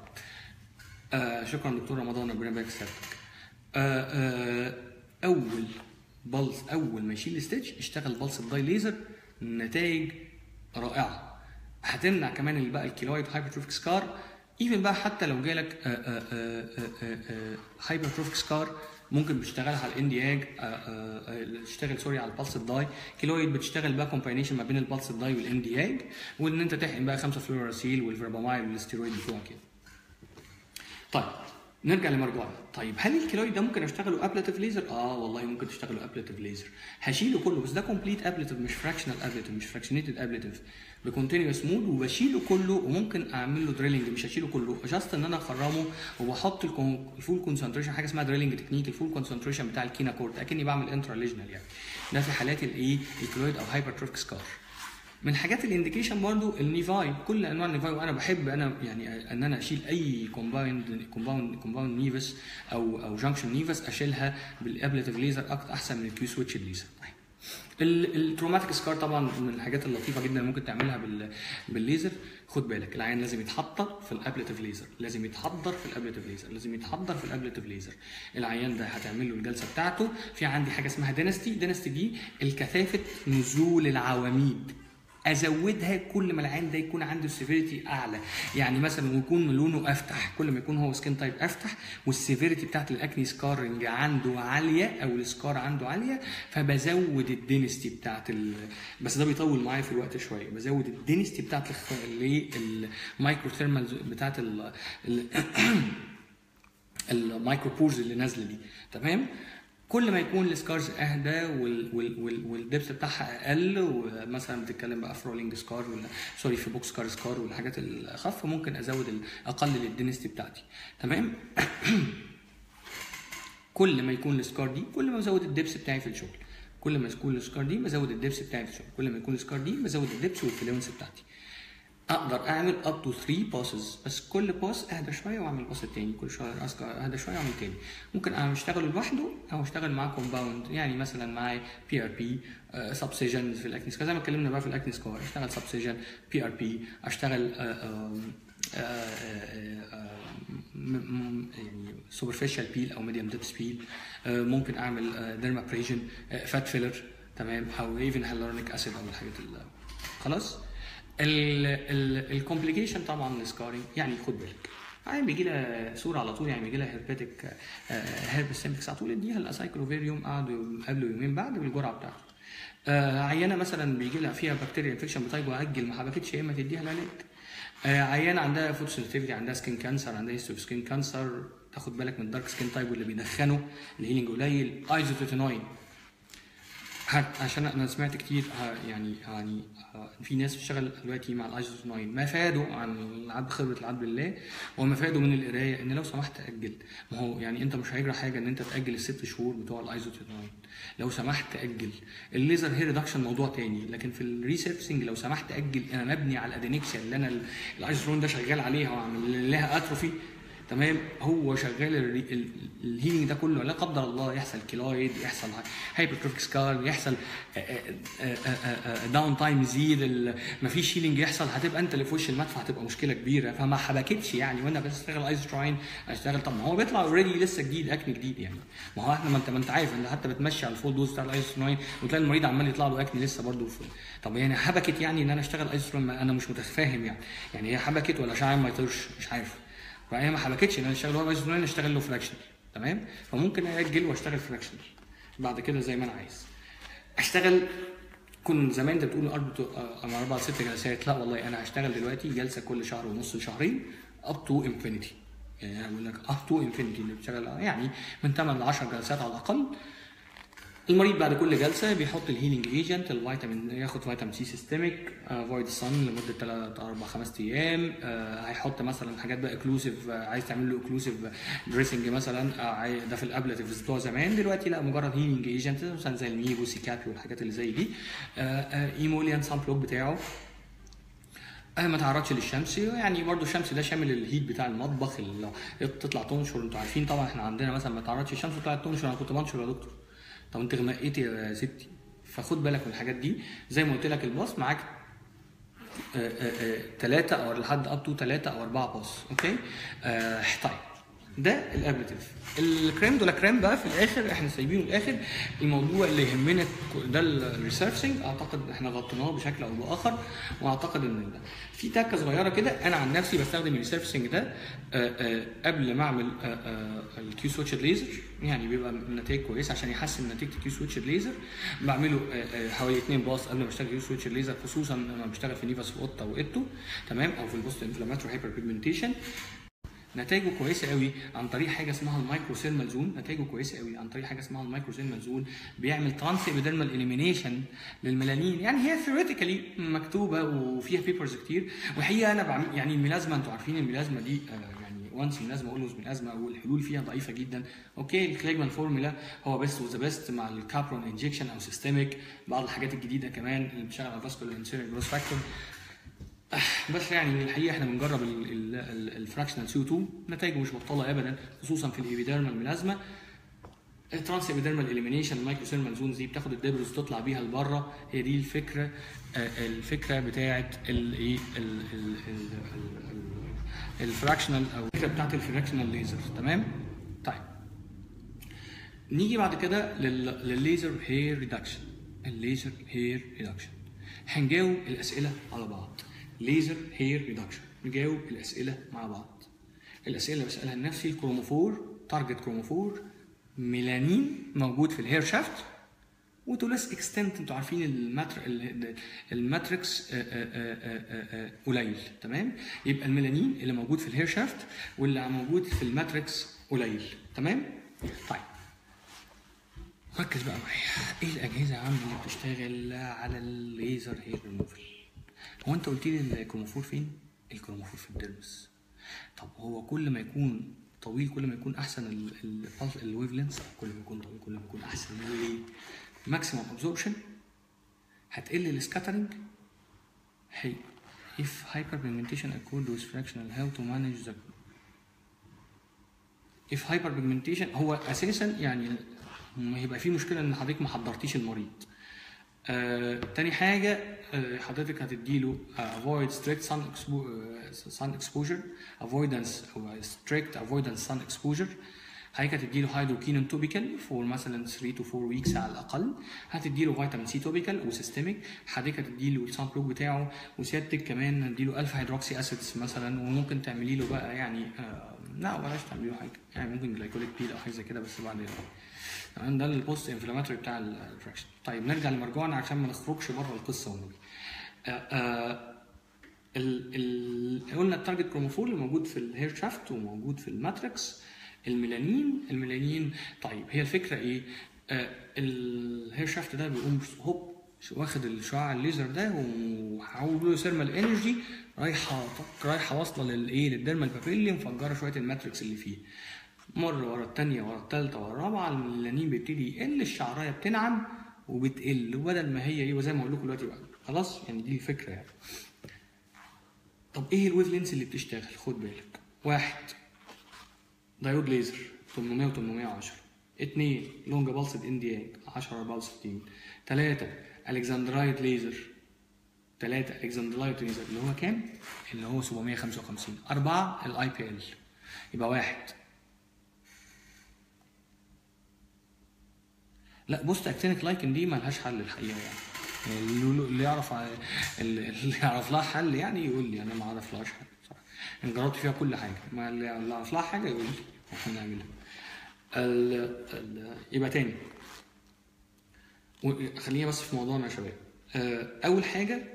آه شكرا دكتور رمضان ربنا يبارك في سيادتك آه آه اول بلس اول ما يشيل الستitch اشتغل بلس الداي ليزر نتائج رائعه هتمنع كمان اللي بقى الكيلويد هايبرتروفيك سكار ايفن بقى حتى لو جالك هايبرتروفيك سكار ممكن بتشتغلها على الاندياج تشتغل سوري على البلس الداي كيلويد بتشتغل بقى كومباينيشن ما بين البلس الداي والاندياج وان انت تحقن بقى 5 فلوراسيل والفيربامايل والاستيرويد بتوعك كده طيب نرجع لمرجوعنا طيب هل الكيلويد ده ممكن اشتغله ابليتيف ليزر اه والله ممكن تشتغله ابليتيف ليزر هشيله كله بس ده كومبليت ابليتيف مش فراكشنال ابليتيف مش فراكشنيتد ابليتيف بكونتينوس مود وبشيله كله وممكن اعمل له دريلنج مش هشيله كله جاست ان انا اخرمه وبحط الكون- الفول كونسنتريشن حاجه اسمها دريلنج تكنيك الفول كونسنتريشن بتاع الكينا كورد اكني بعمل انترا ليجنال يعني ده في حالات الايه الكيلويد او هايبرتروفيك سكار من حاجات الانديكيشن برضو النيفاي كل انواع النيفاي وانا بحب انا يعني ان انا اشيل اي كومباوند كومباوند كومباوند نيفس او او جانكشن نيفس اشيلها بالابليتيف ليزر أكتر احسن من الكيو سويتش ليزر طيب التروماتيك سكار طبعا من الحاجات اللطيفه جدا اللي ممكن تعملها بال بالليزر خد بالك العين لازم يتحضر في الابليتيف ليزر لازم يتحضر في الابليتيف ليزر لازم يتحضر في الابليتيف ليزر العيان ده هتعمل له الجلسه بتاعته في عندي حاجه اسمها دينستي دينستي دي الكثافه نزول العواميد ازودها كل ما العين ده يكون عنده السيفيريتي اعلى يعني مثلا يكون لونه افتح كل ما يكون هو سكين تايب افتح والسيفيريتي بتاعت الاكني سكارنج عنده عاليه او السكار عنده عاليه فبزود الدينستي بتاعت ال... بس ده بيطول معايا في الوقت شويه بزود الدينستي بتاعت الخ... اللي المايكرو ثيرمال بتاعت ال... ال... المايكروبورز اللي نازله دي تمام كل ما يكون السكارز اهدى وال وال وال والدبس بتاعها اقل ومثلا بتتكلم بقى في رولينج سكار ولا سوري في بوكس كار سكار والحاجات الاخف ممكن ازود ال- اقلل الدنستي بتاعتي تمام كل ما يكون السكار دي كل ما بزود الدبس بتاعي في الشغل كل ما يكون السكار دي بزود الدبس بتاعي في الشغل كل ما يكون السكار دي بزود الدبس والفلونس بتاعتي اقدر اعمل اب تو 3 باسز بس كل باس اهدى شويه واعمل باس التاني كل شويه أسك- اهدى شويه واعمل تاني ممكن انا اشتغل لوحده او اشتغل معاه كومباوند يعني مثلا معايا بي ار بي سبسيجن في الاكنس زي ما اتكلمنا بقى في الاكنس كور اشتغل سبسيجن بي ار بي اشتغل آه، آم، آه، آه، آه، م- م- يعني سوبرفيشال بيل او ميديوم ديبس بيل ممكن اعمل ديرمابريجن فات فيلر تمام او ايفن هالورونيك اسيد او الحاجات ال- خلاص الكومبليكيشن طبعا السكارينج يعني خد بالك عين بيجي لها صوره على طول يعني بيجي لها هيرباتيك هيربس سيمبكس على طول اديها الاسايكلوفيريوم قعدوا قبله يومين بعد بالجرعه بتاعته آه، عينه مثلا بيجي لها فيها بكتيريا انفكشن بتايب واجل ما حبكتش يا اما تديها العلاج آه عيان عندها فوتوسنسيتيفيتي عندها سكين كانسر عندها هيستوري سكين كانسر تاخد بالك من الدارك سكين تايب واللي بيدخنه الهيلينج قليل ايزوتوتينوين هت- عشان انا سمعت كتير ه- يعني يعني ه- في ناس بتشتغل دلوقتي مع الايزوتوناين ما فادوا عن العبد خبره العبد بالله وما فادوا من القرايه ان لو سمحت اجل ما هو يعني انت مش هيجرى حاجه ان انت تاجل الست شهور بتوع الايزوتوناين لو سمحت اجل الليزر هير ريدكشن موضوع تاني لكن في الريسيرفسنج لو سمحت اجل انا مبني على الادينكسيا اللي انا الايزوتوناين ده شغال عليها وعامل لها اتروفي تمام هو شغال الري- ال- الهيلينج ده كله لا قدر الله يحصل كيلويد يحصل هايبرتروفيك سكار يحصل داون تايم يزيد ال- مفيش هيلينج يحصل هتبقى انت اللي في وش المدفع هتبقى مشكله كبيره فما حبكتش يعني وانا بشتغل ايزوتراين اشتغل طب ما هو بيطلع اوريدي لسه جديد اكني جديد يعني ما هو احنا ما انت ما انت عارف انت حتى بتمشي على الفول دوز بتاع الايزوتراين وتلاقي المريض عمال يطلع له اكني لسه برضه في طب يعني حبكت يعني ان انا اشتغل ايزوتراين انا مش متفاهم يعني يعني هي حبكت ولا شعر ما يطيرش مش عارف فهي ما حبكتش ان انا اشتغل هو ايزوتراين اشتغل له فراكشن تمام فممكن اجل واشتغل فراكشن بعد كده زي ما انا عايز اشتغل كن زمان انت بتقول اربع اربع ست جلسات لا والله انا هشتغل دلوقتي جلسه كل شهر ونص لشهرين اب تو انفينيتي يعني انا بقول لك اب تو انفينيتي اللي بتشتغل يعني من 8 ل 10 جلسات على الاقل المريض بعد كل جلسه بيحط الهيلينج ايجنت الفيتامين ياخد فيتامين سي سيستميك فويد سن لمده 3 4 5 ايام آه، هيحط مثلا حاجات بقى اكلوسيف عايز تعمل له اكلوسيف دريسنج مثلا آه، عاي- ده في الابلاتيفز بتوع زمان دلوقتي لا مجرد هيلينج ايجنت مثلا زي الميبو سيكابي والحاجات اللي زي دي ايموليان سان بلوك بتاعه آه ما تعرضش للشمس يعني برضو الشمس ده شامل الهيت بتاع المطبخ اللي تطلع تنشر انتوا عارفين طبعا احنا عندنا مثلا ما تعرضش الشمس وطلعت تنشر انا كنت بنشر يا دكتور طب انت غمقيتي يا ستي فخد بالك من الحاجات دي زي ما قلت لك الباص معاك ثلاثة او لحد اب تو ثلاثة او اربعة باص اوكي آه طيب ده الابليتيف الكريم دولا كريم بقى في الاخر احنا سايبينه الاخر الموضوع اللي يهمنا ده الريسيرشنج اعتقد احنا غطيناه بشكل او باخر واعتقد ان ده في تكه صغيره كده انا عن نفسي بستخدم الريسيرشنج ده آه، آه، قبل ما اعمل الكيو سويتش ليزر يعني بيبقى النتائج كويسه عشان يحسن نتيجه الكيو سويتش ليزر بعمله آه، آه، حوالي 2 باص قبل ما اشتغل كيو سويتش ليزر خصوصا لما بشتغل في نيفاس اوتا وايتو تمام او في البوست انفلاماتوري هايبر بيجمنتيشن نتائجه كويسه قوي عن طريق حاجه اسمها المايكرو سيرمال زون نتائجه كويسه قوي عن طريق حاجه اسمها المايكرو سيرمال زون بيعمل ترانس ابيدرمال اليمينيشن للميلانين يعني هي ثيوريتيكالي مكتوبه وفيها بيبرز كتير والحقيقه انا بعمل يعني الميلازما انتوا عارفين الميلازما دي آه، يعني وانس ميلازما اولوز ميلازما والحلول فيها ضعيفه جدا اوكي الكليجمان فورمولا هو بيست وذا بيست مع الكابرون انجكشن او سيستميك بعض الحاجات الجديده كمان اللي بتشتغل على فاسكولار انسيرين جروس فاكتور بس يعني الحقيقه احنا بنجرب الفراكشنال سي 2 نتائجه مش بطاله ابدا خصوصا في الابيديرمال ميلازما الترانس ابيديرمال اليمينيشن المايكرو سيرمال زونز دي بتاخد الدبرز وتطلع بيها لبره هي دي الفكره آه، الفكره بتاعه الايه الفراكشنال او الفكره بتاعه الفراكشنال ليزر تمام طيب نيجي بعد كده لل- للليزر هير ريدكشن الليزر هير ريدكشن هنجاوب الاسئله على بعض ليزر هير ريدكشن نجاوب الاسئله مع بعض الاسئله اللي بسالها لنفسي الكروموفور تارجت كروموفور ميلانين موجود في الهير شافت وتو ليس اكستنت انتوا عارفين الماتر ال- الماتريكس آه، آه، آه، آه، آه، قليل تمام يبقى الميلانين اللي موجود في الهير شافت واللي موجود في الماتريكس قليل تمام طيب ركز بقى معايا ايه الاجهزه يا عم اللي بتشتغل على الليزر هير ريموفل هو انت قلت لي الكروموفور فين الكروموفور في الديرمس طب هو كل ما يكون طويل كل ما يكون احسن الويف لينس كل ما يكون طويل كل ما يكون احسن ليه ماكسيمم ابزوربشن هتقل السكاترنج هي if hyperpigmentation occurred with fractional how to manage the if hyperpigmentation هو اساسا يعني ما هيبقى في مشكله ان حضرتك ما حضرتيش المريض آه، تاني حاجة آه، حضرتك هتديله آه، avoid strict sun, expo- آه، sun exposure avoidance أو strict avoidance sun exposure حضرتك هتديله هيدروكينون توبيكال فور مثلا 3 to 4 weeks على الأقل هتديله فيتامين سي توبيكال وسيستميك حضرتك هتديله السان بلوك بتاعه وسيادتك كمان هتديله الفا هيدروكسي اسيدز مثلا وممكن تعملي له بقى يعني آه، لا بلاش تعملي له حاجة يعني ممكن جلايكوليك بيل أو حاجة زي كده بس بعد تمام ده البوست انفلاماتوري بتاع الفراكشن طيب نرجع لمرجوعنا عشان ما نخرجش بره القصه والنبي آه، آه، ال ال قلنا التارجت كروموفور اللي موجود في الهير شافت وموجود في الماتريكس الميلانين الميلانين طيب هي الفكره ايه؟ آه الهير شافت ده بيقوم هوب واخد الشعاع الليزر ده وحول له ثيرمال انرجي رايحه طق رايحه واصله للايه للديرمال بابيلي مفجره شويه الماتريكس اللي فيه مره ورا الثانيه ورا الثالثه ورا الرابعه الميلانين بيبتدي يقل الشعرايه بتنعم وبتقل وبدل ما هي ايه وزي ما اقول لكم دلوقتي بقى خلاص يعني دي الفكره يعني طب ايه الويف لينس اللي بتشتغل خد بالك واحد دايود ليزر 800 و 810 اثنين لونج بالسد اندياج 10 64 ثلاثة الكسندرايت ليزر ثلاثة الكسندرايت ليزر اللي هو كام؟ اللي هو 755 أربعة الاي بي ال يبقى واحد لا بوست اكتينيك لايكن دي ملهاش حل الحقيقه يعني يعني اللي اللي يعرف ع- اللي يعرف لها حل يعني يقول لي انا ما اعرف لهاش حل صراحه انا جربت فيها كل حاجه ما اللي اللي يعرف لها حاجه يقول لي واحنا نعملها ال... ال... يبقى تاني و- خلينا بس في موضوعنا يا شباب آه، اول حاجه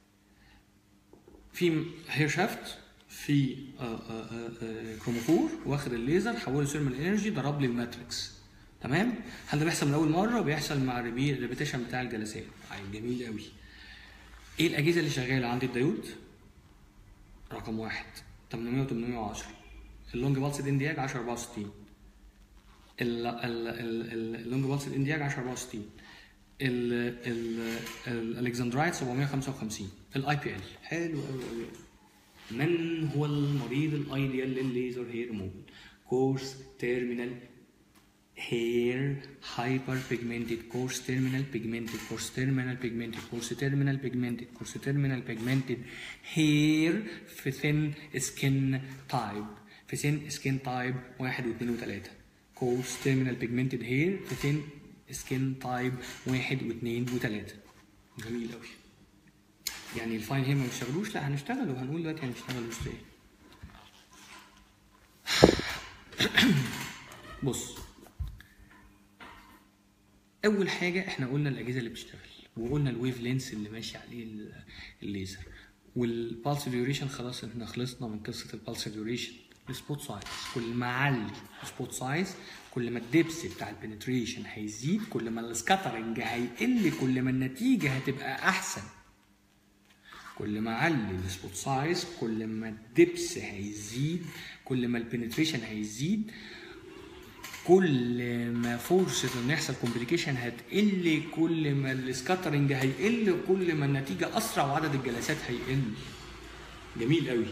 في هير شافت في آه، آه، آه، آه، كروموفور واخد الليزر حوله ثيرمال انرجي ضرب لي الماتريكس تمام هل ده بيحصل من اول مره بيحصل مع الريبي- الريبيتيشن بتاع الجلسات عيل جميل قوي ايه الاجهزه اللي شغاله عندي الدايود رقم واحد 800 و 810 اللونج بالسد اندياج 10 64 ال- ال- ال- ال- اللونج بالسد اندياج 10 64 ال- ال- الالكسندرايت 755 الاي بي ال حلو قوي قوي من هو المريض الايديال للليزر هير ريموفل كورس تيرمينال hair hyperpigmented coarse terminal pigmented coarse terminal pigmented coarse terminal pigmented coarse terminal pigmented hair في thin skin type في thin skin type واحد واثنين وثلاثة coarse terminal pigmented hair في thin skin type واحد واثنين وثلاثة جميل قوي يعني الفاين هير ما بيشتغلوش لا هنشتغل وهنقول دلوقتي هنشتغل ازاي بص اول حاجه احنا قلنا الاجهزه اللي بتشتغل وقلنا الويف لينس اللي ماشي عليه ال- الليزر والبالس ديوريشن خلاص احنا خلصنا من قصه البالس ديوريشن السبوت سايز كل ما علي السبوت سايز كل ما الدبس بتاع البنتريشن هيزيد كل ما السكاترنج هيقل كل ما النتيجه هتبقى احسن كل ما علي السبوت سايز كل ما الدبس هيزيد كل ما البنتريشن هيزيد كل ما فرصة ان يحصل كومبليكيشن هتقل كل ما السكاترنج هيقل كل ما النتيجة اسرع وعدد الجلسات هيقل جميل قوي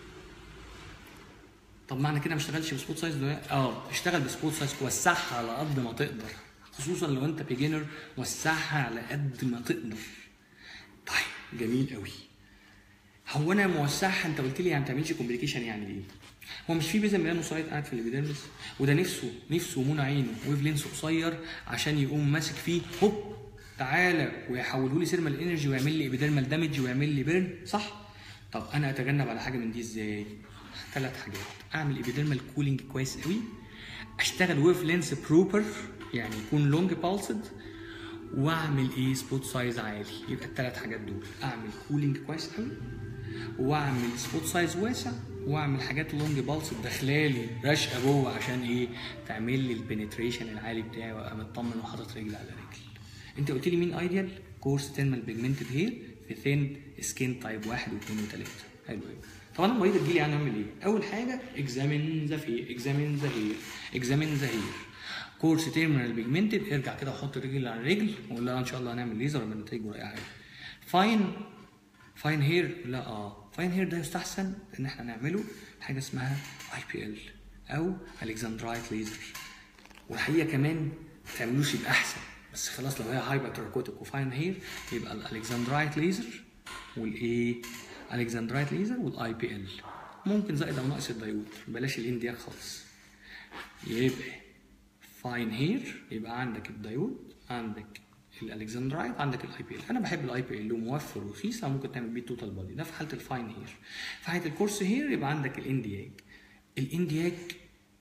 طب معنى كده ما اشتغلش بسبوت سايز دلوقتي اه اشتغل بسبوت سايز وسعها على قد ما تقدر خصوصا لو انت بيجنر وسعها على قد ما تقدر طيب جميل قوي هو انا موسعها انت قلت لي يعني ما تعملش كومبليكيشن يعني ايه؟ هو مش في بيزن ميلانوسايت قاعد في الابيديرمس وده نفسه نفسه منى عينه ويف لينس قصير عشان يقوم ماسك فيه هوب تعالى ويحوله لي سيرمال انرجي ويعمل لي ابيديرمال دامج ويعمل لي بيرن صح؟ طب انا اتجنب على حاجه من دي ازاي؟ ثلاث حاجات اعمل ابيديرمال كولينج كويس قوي اشتغل ويف لينس بروبر يعني يكون لونج بالسد واعمل ايه سبوت سايز عالي يبقى الثلاث حاجات دول اعمل كولينج كويس قوي واعمل سبوت سايز واسع واعمل حاجات لونج بالس داخلالي رشقه جوه عشان ايه تعمل لي البنتريشن العالي بتاعي وابقى مطمن وحاطط رجل على رجل انت قلت لي مين ايديال كورس تيرمال بيجمنتد هير في ثين سكين تايب واحد واثنين وثلاثه حلو قوي طب انا المريض الجيلي يعني اعمل ايه؟ اول حاجه اكزامين ذا في اكزامين ذا هير اكزامين ذا هير كورس تيرمينال بيجمنتد ارجع كده وحط رجل على رجل وقول لها ان شاء الله هنعمل ليزر ولا نتائج ولا اي حاجه فاين فاين هير لا اه فاين هير ده يستحسن ان احنا نعمله حاجه اسمها اي بي ال او الكسندرايت ليزر والحقيقه كمان ما تعملوش يبقى احسن بس خلاص لو هي هايبر تراكوتيك وفاين هير يبقى الالكسندرايت ليزر والايه الكسندرايت ليزر والاي بي ال ممكن زائد او ناقص الدايود بلاش الاندياك خالص يبقى فاين هير يبقى عندك الدايود عندك الالكسندرايت عندك الاي بي ال انا بحب الاي بي ال وموفر ورخيص ممكن تعمل بيه توتال بادي ده في حاله الفاين هير في حاله الكورس هير يبقى عندك الاندياج الاندياج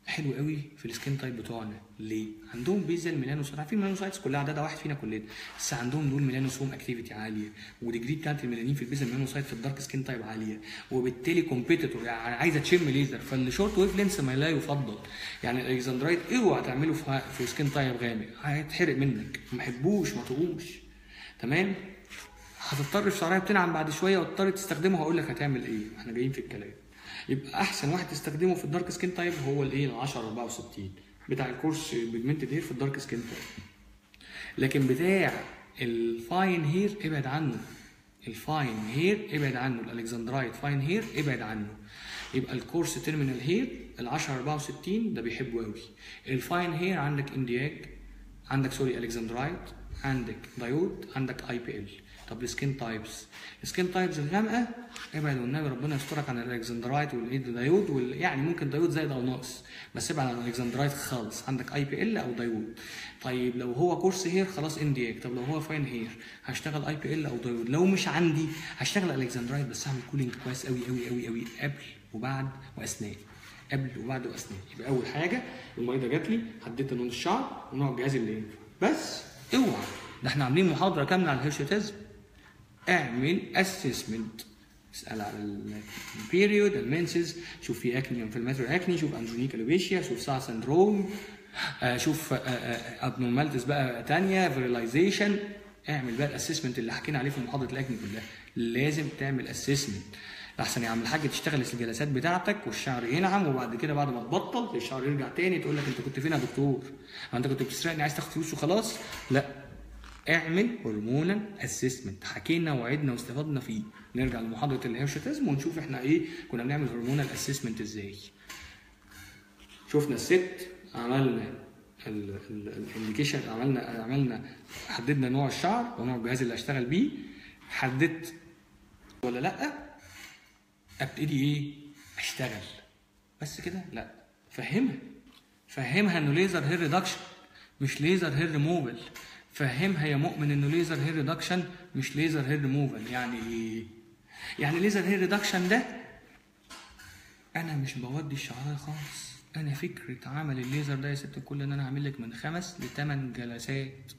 حلو قوي في السكين تايب بتوعنا ليه عندهم بيزل ميلانوسايت عارفين الميلانوسايتس كلها عددها واحد فينا كلنا بس عندهم دول ميلانوسوم اكتيفيتي عاليه والديجري بتاعت الميلانين في البيزل ميلانوسايت في الدارك سكين تايب عاليه وبالتالي كومبيتيتور يعني عايزه تشم ليزر فالشورت ويف لينس ما لا يفضل يعني الالكسندرايت اوعى تعمله في في سكين تايب غامق هيتحرق منك ما حبوش ما تقوش تمام هتضطر في شعريه بتنعم بعد شويه وتضطر تستخدمه هقول لك هتعمل ايه احنا جايين في الكلام يبقى احسن واحد تستخدمه في الدارك سكين تايب هو الايه ال 10 64 بتاع الكورس بيجمنتد هير في الدارك سكين تايب لكن بتاع الفاين هير ابعد عنه الفاين هير ابعد عنه الالكسندرايت فاين هير ابعد عنه يبقى الكورس تيرمينال هير ال 10 64 ده بيحبه قوي الفاين هير عندك اندياج عندك سوري الكسندرايت عندك دايود عندك اي بي ال طب السكين تايبس السكين تايبس الغامقه ابعد والنبي ربنا يسترك عن الالكسندرايت والدايود وال... يعني ممكن دايود زائد او ناقص بس ابعد عن الالكسندرايت خالص عندك اي بي ال او دايود طيب لو هو كورس هير خلاص اندياك طب لو هو فاين هير هشتغل اي بي ال او دايود لو مش عندي هشتغل الكسندرايت بس هعمل كولينج كويس قوي قوي قوي قوي قبل وبعد واثناء قبل وبعد واثناء يبقى اول حاجه المريضه جات لي حددت لون الشعر ونوع الجهاز اللي ينفع بس اوعى ده احنا عاملين محاضره كامله على الهيرشيتيزم اعمل اسسمنت اسال على البيريود المنسز شوف في اكني انفلاماتوري اكني شوف انجونيك الوبيشيا شوف سا سندروم آه شوف ابنورماليتيز بقى تانية فيرلايزيشن اعمل بقى الاسسمنت اللي حكينا عليه في محاضره الاكني كلها لازم تعمل اسسمنت احسن يا عم الحاج تشتغل الجلسات بتاعتك والشعر ينعم وبعد كده بعد ما تبطل الشعر يرجع تاني تقول لك انت كنت فين يا دكتور؟ انت كنت بتسرقني عايز تاخد فلوس وخلاص؟ لا اعمل هرمونال اسسمنت حكينا وعدنا واستفدنا فيه نرجع لمحاضره الهيرشوتيزم ونشوف احنا ايه كنا بنعمل هرمونال اسسمنت ازاي شفنا الست عملنا الانديكيشن عملنا عملنا حددنا نوع الشعر ونوع الجهاز اللي هشتغل بيه حددت ولا لا ابتدي ايه اشتغل بس كده لا فهمها فهمها انه ليزر هير ريدكشن مش ليزر هير ريموفل فهمها يا مؤمن انه ليزر هير ريدكشن مش ليزر هير ريموفال يعني ايه يعني ليزر هير ريدكشن ده انا مش بودي الشعرايه خالص انا فكره عمل الليزر ده يا ست الكل ان انا هعمل لك من خمس لثمان جلسات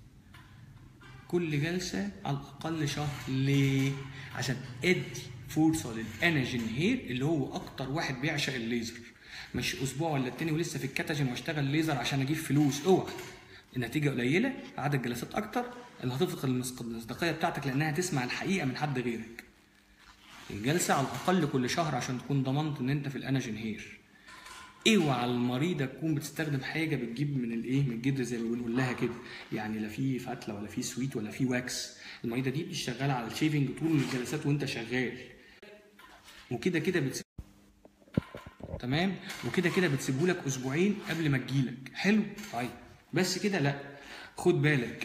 كل جلسه على الاقل شهر ليه عشان ادي فرصه للانرجين هير اللي هو اكتر واحد بيعشق الليزر مش اسبوع ولا التاني ولسه في الكاتاجين واشتغل ليزر عشان اجيب فلوس اوعى النتيجه قليله عدد جلسات اكتر اللي هتفقد المصداقيه بتاعتك لانها تسمع الحقيقه من حد غيرك الجلسه على الاقل كل شهر عشان تكون ضمنت ان انت في الانرجين هير اوعى المريضه تكون بتستخدم حاجه بتجيب من الايه من الجدر زي ما بنقول لها كده يعني لا في فتله ولا في سويت ولا في واكس المريضه دي شغاله على الشيفنج طول الجلسات وانت شغال وكده كده بتسيب تمام وكده كده بتسيبه لك اسبوعين قبل ما تجيلك حلو طيب بس كده لا خد بالك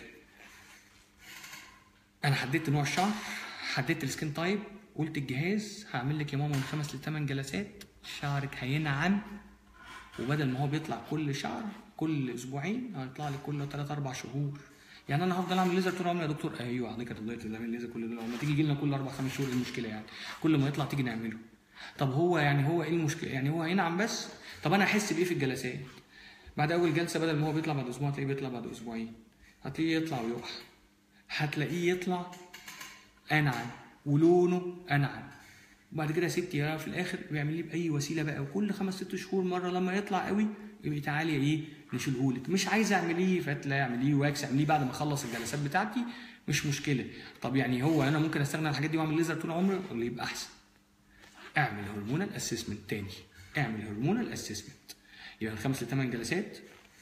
انا حددت نوع الشعر حددت السكين تايب قلت الجهاز هعمل لك يا ماما من خمس لثمان جلسات شعرك هينعم وبدل ما هو بيطلع كل شهر كل اسبوعين هيطلع لك كل 3 4 شهور يعني انا هفضل اعمل ليزر طول عمري يا دكتور ايوه حضرتك هتفضل تعمل ليزر كل ده لما تيجي يجي لنا كل اربع خمس شهور ايه المشكله يعني كل ما يطلع تيجي نعمله طب هو يعني هو ايه المشكله يعني هو هينعم بس طب انا احس بايه في الجلسات بعد اول جلسه بدل ما هو بيطلع بعد اسبوع هتلاقيه بيطلع بعد اسبوعين هتلاقيه يطلع ويقع هتلاقيه يطلع انعم ولونه انعم وبعد كده ست يا في الاخر بيعمل لي باي وسيله بقى وكل خمس ست شهور مره لما يطلع قوي يبقى تعالي ايه نشيله لك مش عايز اعمليه فتله اعمليه واكس اعمليه بعد ما اخلص الجلسات بتاعتي مش مشكله طب يعني هو انا ممكن استغنى عن الحاجات دي واعمل ليزر طول عمري ولا يبقى احسن اعمل هرمونال اسسمنت تاني اعمل هرمونال اسسمنت يبقى من خمس لثمان جلسات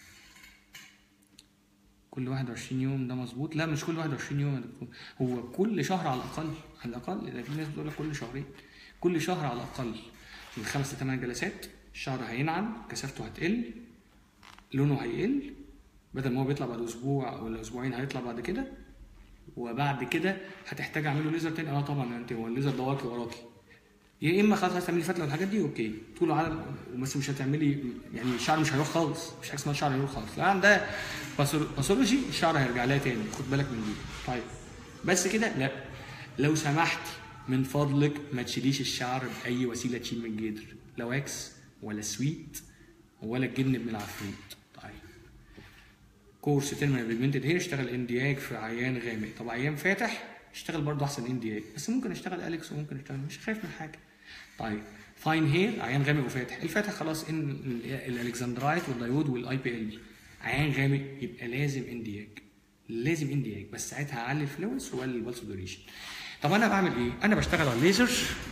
كل 21 يوم ده مظبوط لا مش كل 21 يوم يا دكتور هو كل شهر على الاقل على الاقل ده في ناس بتقول لك كل شهرين كل شهر على الاقل من خمس لثمان جلسات الشعر هينعم كثافته هتقل لونه هيقل بدل ما هو بيطلع بعد اسبوع ولا اسبوعين هيطلع بعد كده وبعد كده هتحتاج اعمل له ليزر تاني اه طبعا انت هو الليزر ده وراكي وراكي يا اما خلاص عايز تعملي فتله والحاجات دي اوكي طول عالم بس مش هتعملي يعني الشعر مش هيروح خالص مش حاجه اسمها الشعر هيروح خالص لا ده باثولوجي الشعر هيرجع لها تاني خد بالك من دي طيب بس كده لا لو سمحتي من فضلك ما تشيليش الشعر باي وسيله تشيل من الجدر لا واكس ولا سويت ولا الجن ابن العفريت طيب كورس تيرمينال بيجمنتد هير اشتغل اندياج في عيان غامق طب عيان فاتح اشتغل برضه احسن اندياج بس ممكن اشتغل اليكس وممكن اشتغل مش خايف من حاجه طيب فاين هير عيان غامق وفاتح الفاتح خلاص ان ال- الالكسندرايت والدايود والاي بي ال عيان غامق يبقى لازم اندياج لازم اندياج بس ساعتها اعلي الفلوينس ولا البلس دوريشن طب انا بعمل ايه انا بشتغل على الليزر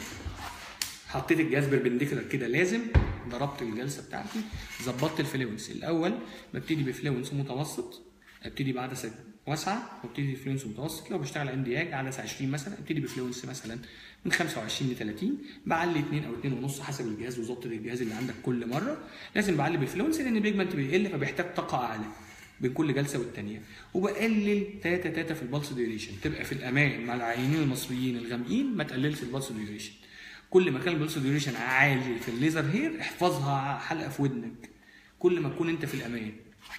حطيت الجهاز بربنديكولار كده لازم ضربت الجلسه بتاعتي ظبطت الفلوينس الاول ببتدي بفلوينس متوسط ابتدي بعدسه واسعه وابتدي بفلوينس متوسط لو بشتغل اندياج عدسه 20 مثلا ابتدي بفلوينس مثلا من 25 ل 30 بعلي 2 او 2 ونص حسب الجهاز وظبط الجهاز اللي عندك كل مره لازم بعلي بالفلوينس لان البيجمنت بيقل فبيحتاج طاقه اعلى بين كل جلسه والتانيه وبقلل تاتا تاتا في البلس ديوريشن تبقى في الامان مع العيانين المصريين الغامقين ما تقللش البلس ديوريشن كل ما كان البلس ديوريشن عالي في الليزر هير احفظها حلقه في ودنك كل ما تكون انت في الامان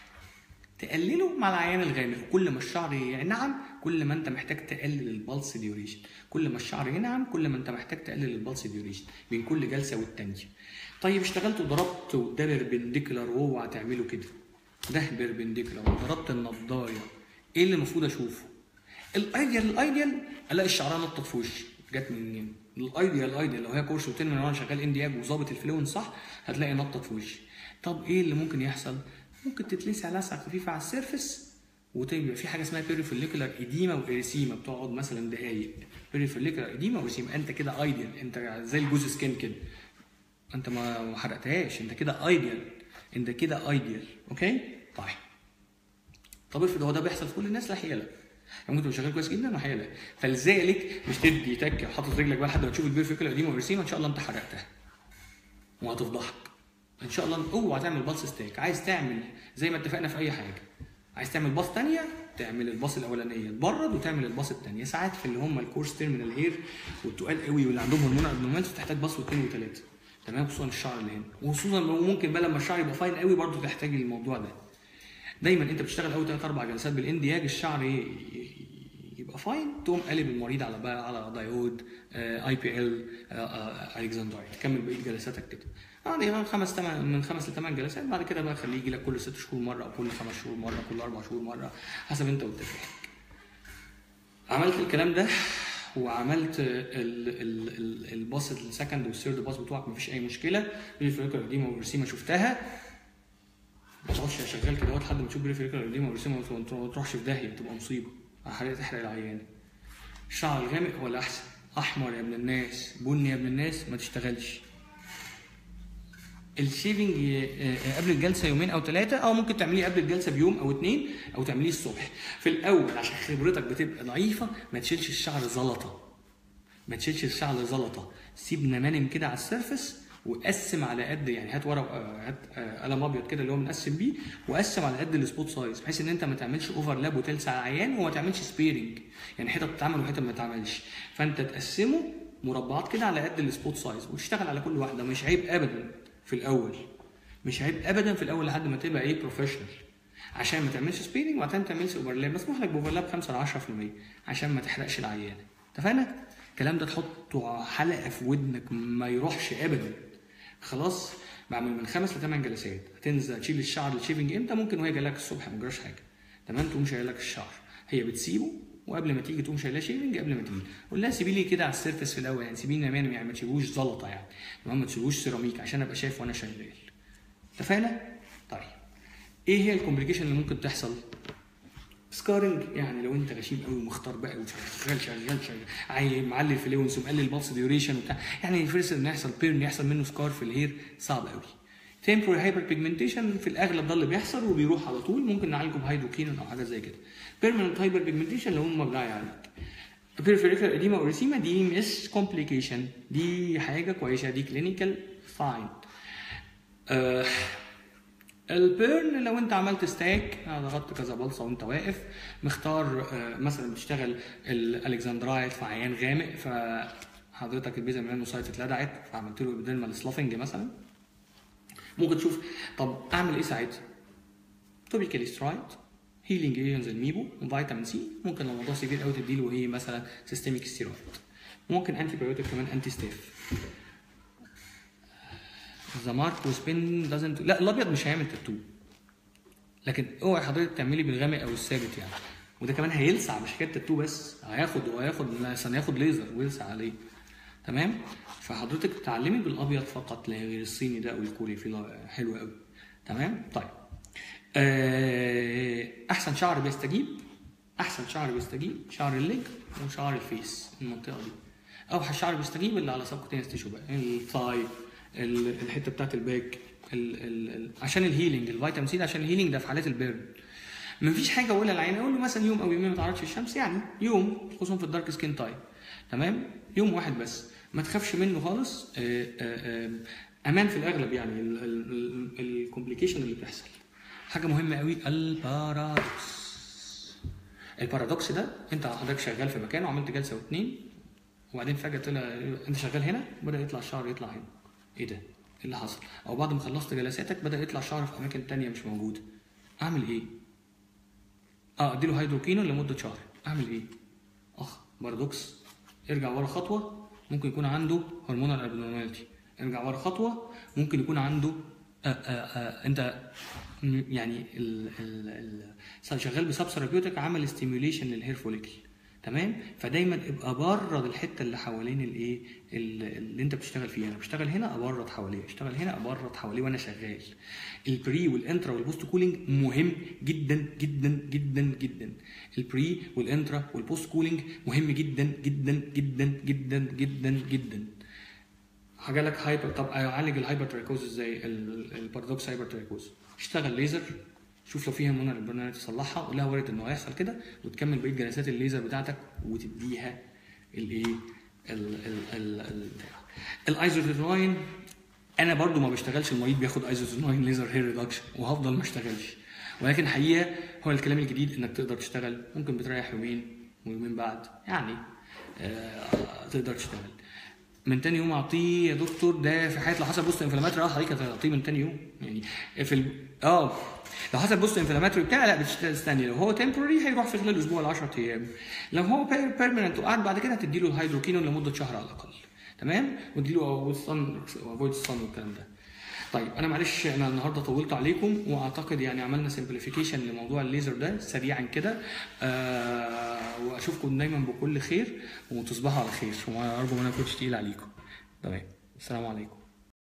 تقلله مع العيان الغامق كل ما الشعر ينعم كل ما انت محتاج تقلل البلس ديوريشن كل ما الشعر ينعم كل ما انت محتاج تقلل البلس ديوريشن بين كل جلسه والتانيه طيب اشتغلت وضربت وده بيربنديكولار واوعى تعمله كده ده بيربنديكولار وضربت النضايه ايه اللي المفروض اشوفه الايديال الايديال الاقي الشعرايه نطت في وشي جت منين الايديال الايديال لو هي كورس وترمي وانا شغال اندياب وظابط الفلون صح هتلاقي نطت في وشي طب ايه اللي ممكن يحصل ممكن تتلسع لسعه خفيفه على السيرفس وتبقى في حاجه اسمها بيريفوليكولار اديما واريسيما بتقعد مثلا دقايق بيريفوليكولار اديما واريسيما انت كده ايديال انت زي الجوز سكين كده انت ما ما حرقتهاش انت كده ايديال انت كده ايديال اوكي طيب طب افرض هو ده بيحصل في كل الناس لا حيله يعني ممكن تبقى شغال كويس جدا وحيله فلذلك مش تدي تك حاطط رجلك بقى لحد ما تشوف البيرفكت دي وبرسيمه ان شاء الله انت حرقتها وهتفضحك ان شاء الله اوعى تعمل باص ستيك عايز تعمل زي ما اتفقنا في اي حاجه عايز تعمل باص تانية تعمل الباص الاولانيه تبرد وتعمل الباص الثانيه ساعات في اللي هم الكورس تيرمينال هير والتقال قوي واللي عندهم هرمون ابنورمالز تحتاج باص واثنين وثلاثه تمام خصوصا الشعر اللي هنا وخصوصا ممكن بقى لما الشعر يبقى فاين قوي برضه تحتاج الموضوع ده دايما انت بتشتغل اول ثلاث اربع جلسات بالاندياج الشعر ي- يبقى فاين تقوم قالب المريض على بقى على دايود اي بي ال الكسندرايت تكمل بقيه جلساتك كده يعني خمس تمن من خمس لثمان جلسات بعد كده بقى خليه يجي لك كل ست شهور مره او كل خمس شهور مره كل اربع شهور مره حسب انت واتفاقك عملت الكلام ده وعملت ال- ال- ال- الباص السكند والثيرد باص بتوعك مفيش اي مشكله الفريكولار دي والرسيمه شفتها ما تقعدش شغال كده لحد ما تشوف بريفيريكال اديما والرسيمه وما تروحش في داهيه تبقى مصيبه حرقه تحرق العيان الشعر الغامق ولا احسن احمر يا ابن الناس بني يا ابن الناس ما تشتغلش الشيفنج ي- آه، قبل الجلسه يومين او ثلاثه او ممكن تعمليه قبل الجلسه بيوم او اتنين او تعمليه الصبح في الاول عشان خبرتك بتبقى ضعيفه ما تشيلش الشعر زلطه ما تشيلش الشعر زلطه سيب نمانم كده على السيرفس وقسم على قد يعني هات ورق آه، هات آه، قلم ابيض كده اللي هو بنقسم بيه وقسم على قد السبوت سايز بحيث ان انت ما تعملش اوفرلاب وتلسع العيان وما تعملش سبيرنج يعني حتت تتعمل وحتت ما تتعملش فانت تقسمه مربعات كده على قد السبوت سايز وتشتغل على كل واحده مش عيب ابدا في الاول مش عيب ابدا في الاول لحد ما تبقى ايه بروفيشنال عشان ما تعملش سبيرنج وبعدين ما تعملش اوفرلاب مسموح لك باوفرلاب 5 ل 10% عشان ما تحرقش العيان اتفقنا؟ الكلام ده تحطه حلقه في ودنك ما يروحش ابدا خلاص بعمل من خمس لثمان جلسات هتنزل تشيل الشعر الشيفنج امتى ممكن وهي جايه لك الصبح ما جراش حاجه تمام تقوم شايله لك الشعر هي بتسيبه وقبل ما تيجي تقوم شايلاه شيفنج قبل ما تيجي قول لها سيبي لي كده على السيرفس في الاول يعني سيبي لي نمانم يعني ما تسيبوش زلطه يعني تمام ما تسيبوش سيراميك عشان ابقى شايف وانا شغال اتفقنا؟ طيب ايه هي الكومبليكيشن اللي ممكن تحصل؟ سكارنج يعني لو انت غشيم قوي ومختار بقى وشغال شغال شغال عايز معلي الفلوينس ومقلل البلس ديوريشن وبتاع يعني الفيرست ان يحصل بيرن يحصل منه سكار في الهير صعب قوي تمبوري هايبر بيجمنتيشن في الاغلب ده اللي بيحصل وبيروح على طول ممكن نعالجه بهيدروكينون او حاجه زي كده بيرمننت هايبر بيجمنتيشن لو هم بلاي عليك بيرفيريكال اديما اوريسيما دي مش كومبليكيشن دي حاجه كويسه دي كلينيكال فاين آه البيرن لو انت عملت ستاك انا ضغطت كذا بلصه وانت واقف مختار آه، مثلا بتشتغل الالكسندرايت في عيان غامق فحضرتك البيزا ميلانوسايت اتلدعت فعملت له ابيديرمال سلافنج مثلا ممكن تشوف طب اعمل ايه ساعتها؟ توبيكال سترايد هيلينج ايجنز الميبو وفيتامين سي ممكن لو الموضوع سيفير قوي تديله ايه مثلا سيستميك ستيرويد ممكن انتي بايوتيك كمان انتي ستاف ذا مارك وسبين دازنت لا الابيض مش هيعمل تاتو لكن اوعي حضرتك تعملي بالغامق او الثابت يعني وده كمان هيلسع مش حكايه تاتو بس هياخد وهياخد عشان ياخد ليزر ويلسع عليه تمام فحضرتك تتعلمي بالابيض فقط لا غير الصيني ده او الكوري في حلو قوي تمام طيب آه، احسن شعر بيستجيب احسن شعر بيستجيب شعر الليج وشعر الفيس المنطقه دي اوحش شعر بيستجيب اللي على سبكوتينس تيشو بقى الثاي ال- الحته بتاعت الباك ال ال ال عشان الهيلينج الفيتامين سي ده عشان الهيلينج ده في حالات البيرن مفيش حاجه اقولها للعين اقول له مثلا يوم او يومين ما تعرضش الشمس يعني يوم خصوصا في الدارك سكين تايب تمام يوم واحد بس ما تخافش منه خالص آه، آه، آه، امان في الاغلب يعني الكومبليكيشن اللي بتحصل حاجه مهمه قوي البارادوكس البارادوكس ده انت حضرتك شغال في مكان وعملت جلسه واتنين وبعدين فجاه طلع انت شغال هنا بدا يطلع الشعر يطلع هنا ايه ده؟ ايه اللي حصل؟ او بعد ما خلصت جلساتك بدا يطلع شعر في اماكن تانية مش موجوده اعمل ايه؟ اه اديله هيدروكينون لمده شهر اعمل ايه؟ اخ بارادوكس ارجع ورا خطوه ممكن يكون عنده هرمونال ابنورماليتي ارجع ورا خطوه ممكن يكون عنده آه آه آه انت م- يعني ال ال ال شغال بسب ثيرابيوتيك عمل ستيميوليشن للهير فوليكل تمام فدايما ابقى برد الحته اللي حوالين الايه ال- اللي انت بتشتغل فيها انا بشتغل هنا ابرد حواليه اشتغل هنا ابرد حواليه وانا شغال البري والانترا والبوست كولينج مهم جدا جدا جدا جدا البري والانترا والبوست كولينج مهم جدا جدا جدا جدا جدا جدا حاجه لك هايبر طب اعالج الهايبر ترايكوز ازاي ال- البارادوكس هايبر ترايكوز اشتغل ليزر شوف لو فيها منى البرنامج تصلحها قول لها وارد انه هيحصل كده وتكمل بقيه جلسات الليزر بتاعتك وتديها الايه ال- ال- ال- ال- بتاع. الايزوتينوين انا برضو ما بشتغلش المريض بياخد ايزوتينوين ليزر هير ريدكشن وهفضل ما اشتغلش ولكن حقيقه هو الكلام الجديد انك تقدر تشتغل ممكن بتريح يومين ويومين بعد يعني آه تقدر تشتغل من تاني يوم اعطيه يا دكتور ده في حاله لو حصل بوست انفلاماتري اه حضرتك هتعطيه من تاني يوم يعني في ال... اه لو حصل بوست انفلاماتري بتاع لا بتستني لو هو تمبورري هيروح في خلال اسبوع ل 10 ايام لو هو بيرمننت وقعد بعد كده هتدي له الهيدروكينون لمده شهر على الاقل تمام وتدي له والصن افويد الصن والكلام ده طيب انا معلش انا النهارده طولت عليكم واعتقد يعني عملنا سمبليفيكيشن لموضوع الليزر ده سريعا كده آه واشوفكم دايما بكل خير وتصبحوا على خير وارجو ان انا كنتش تقيل عليكم تمام السلام عليكم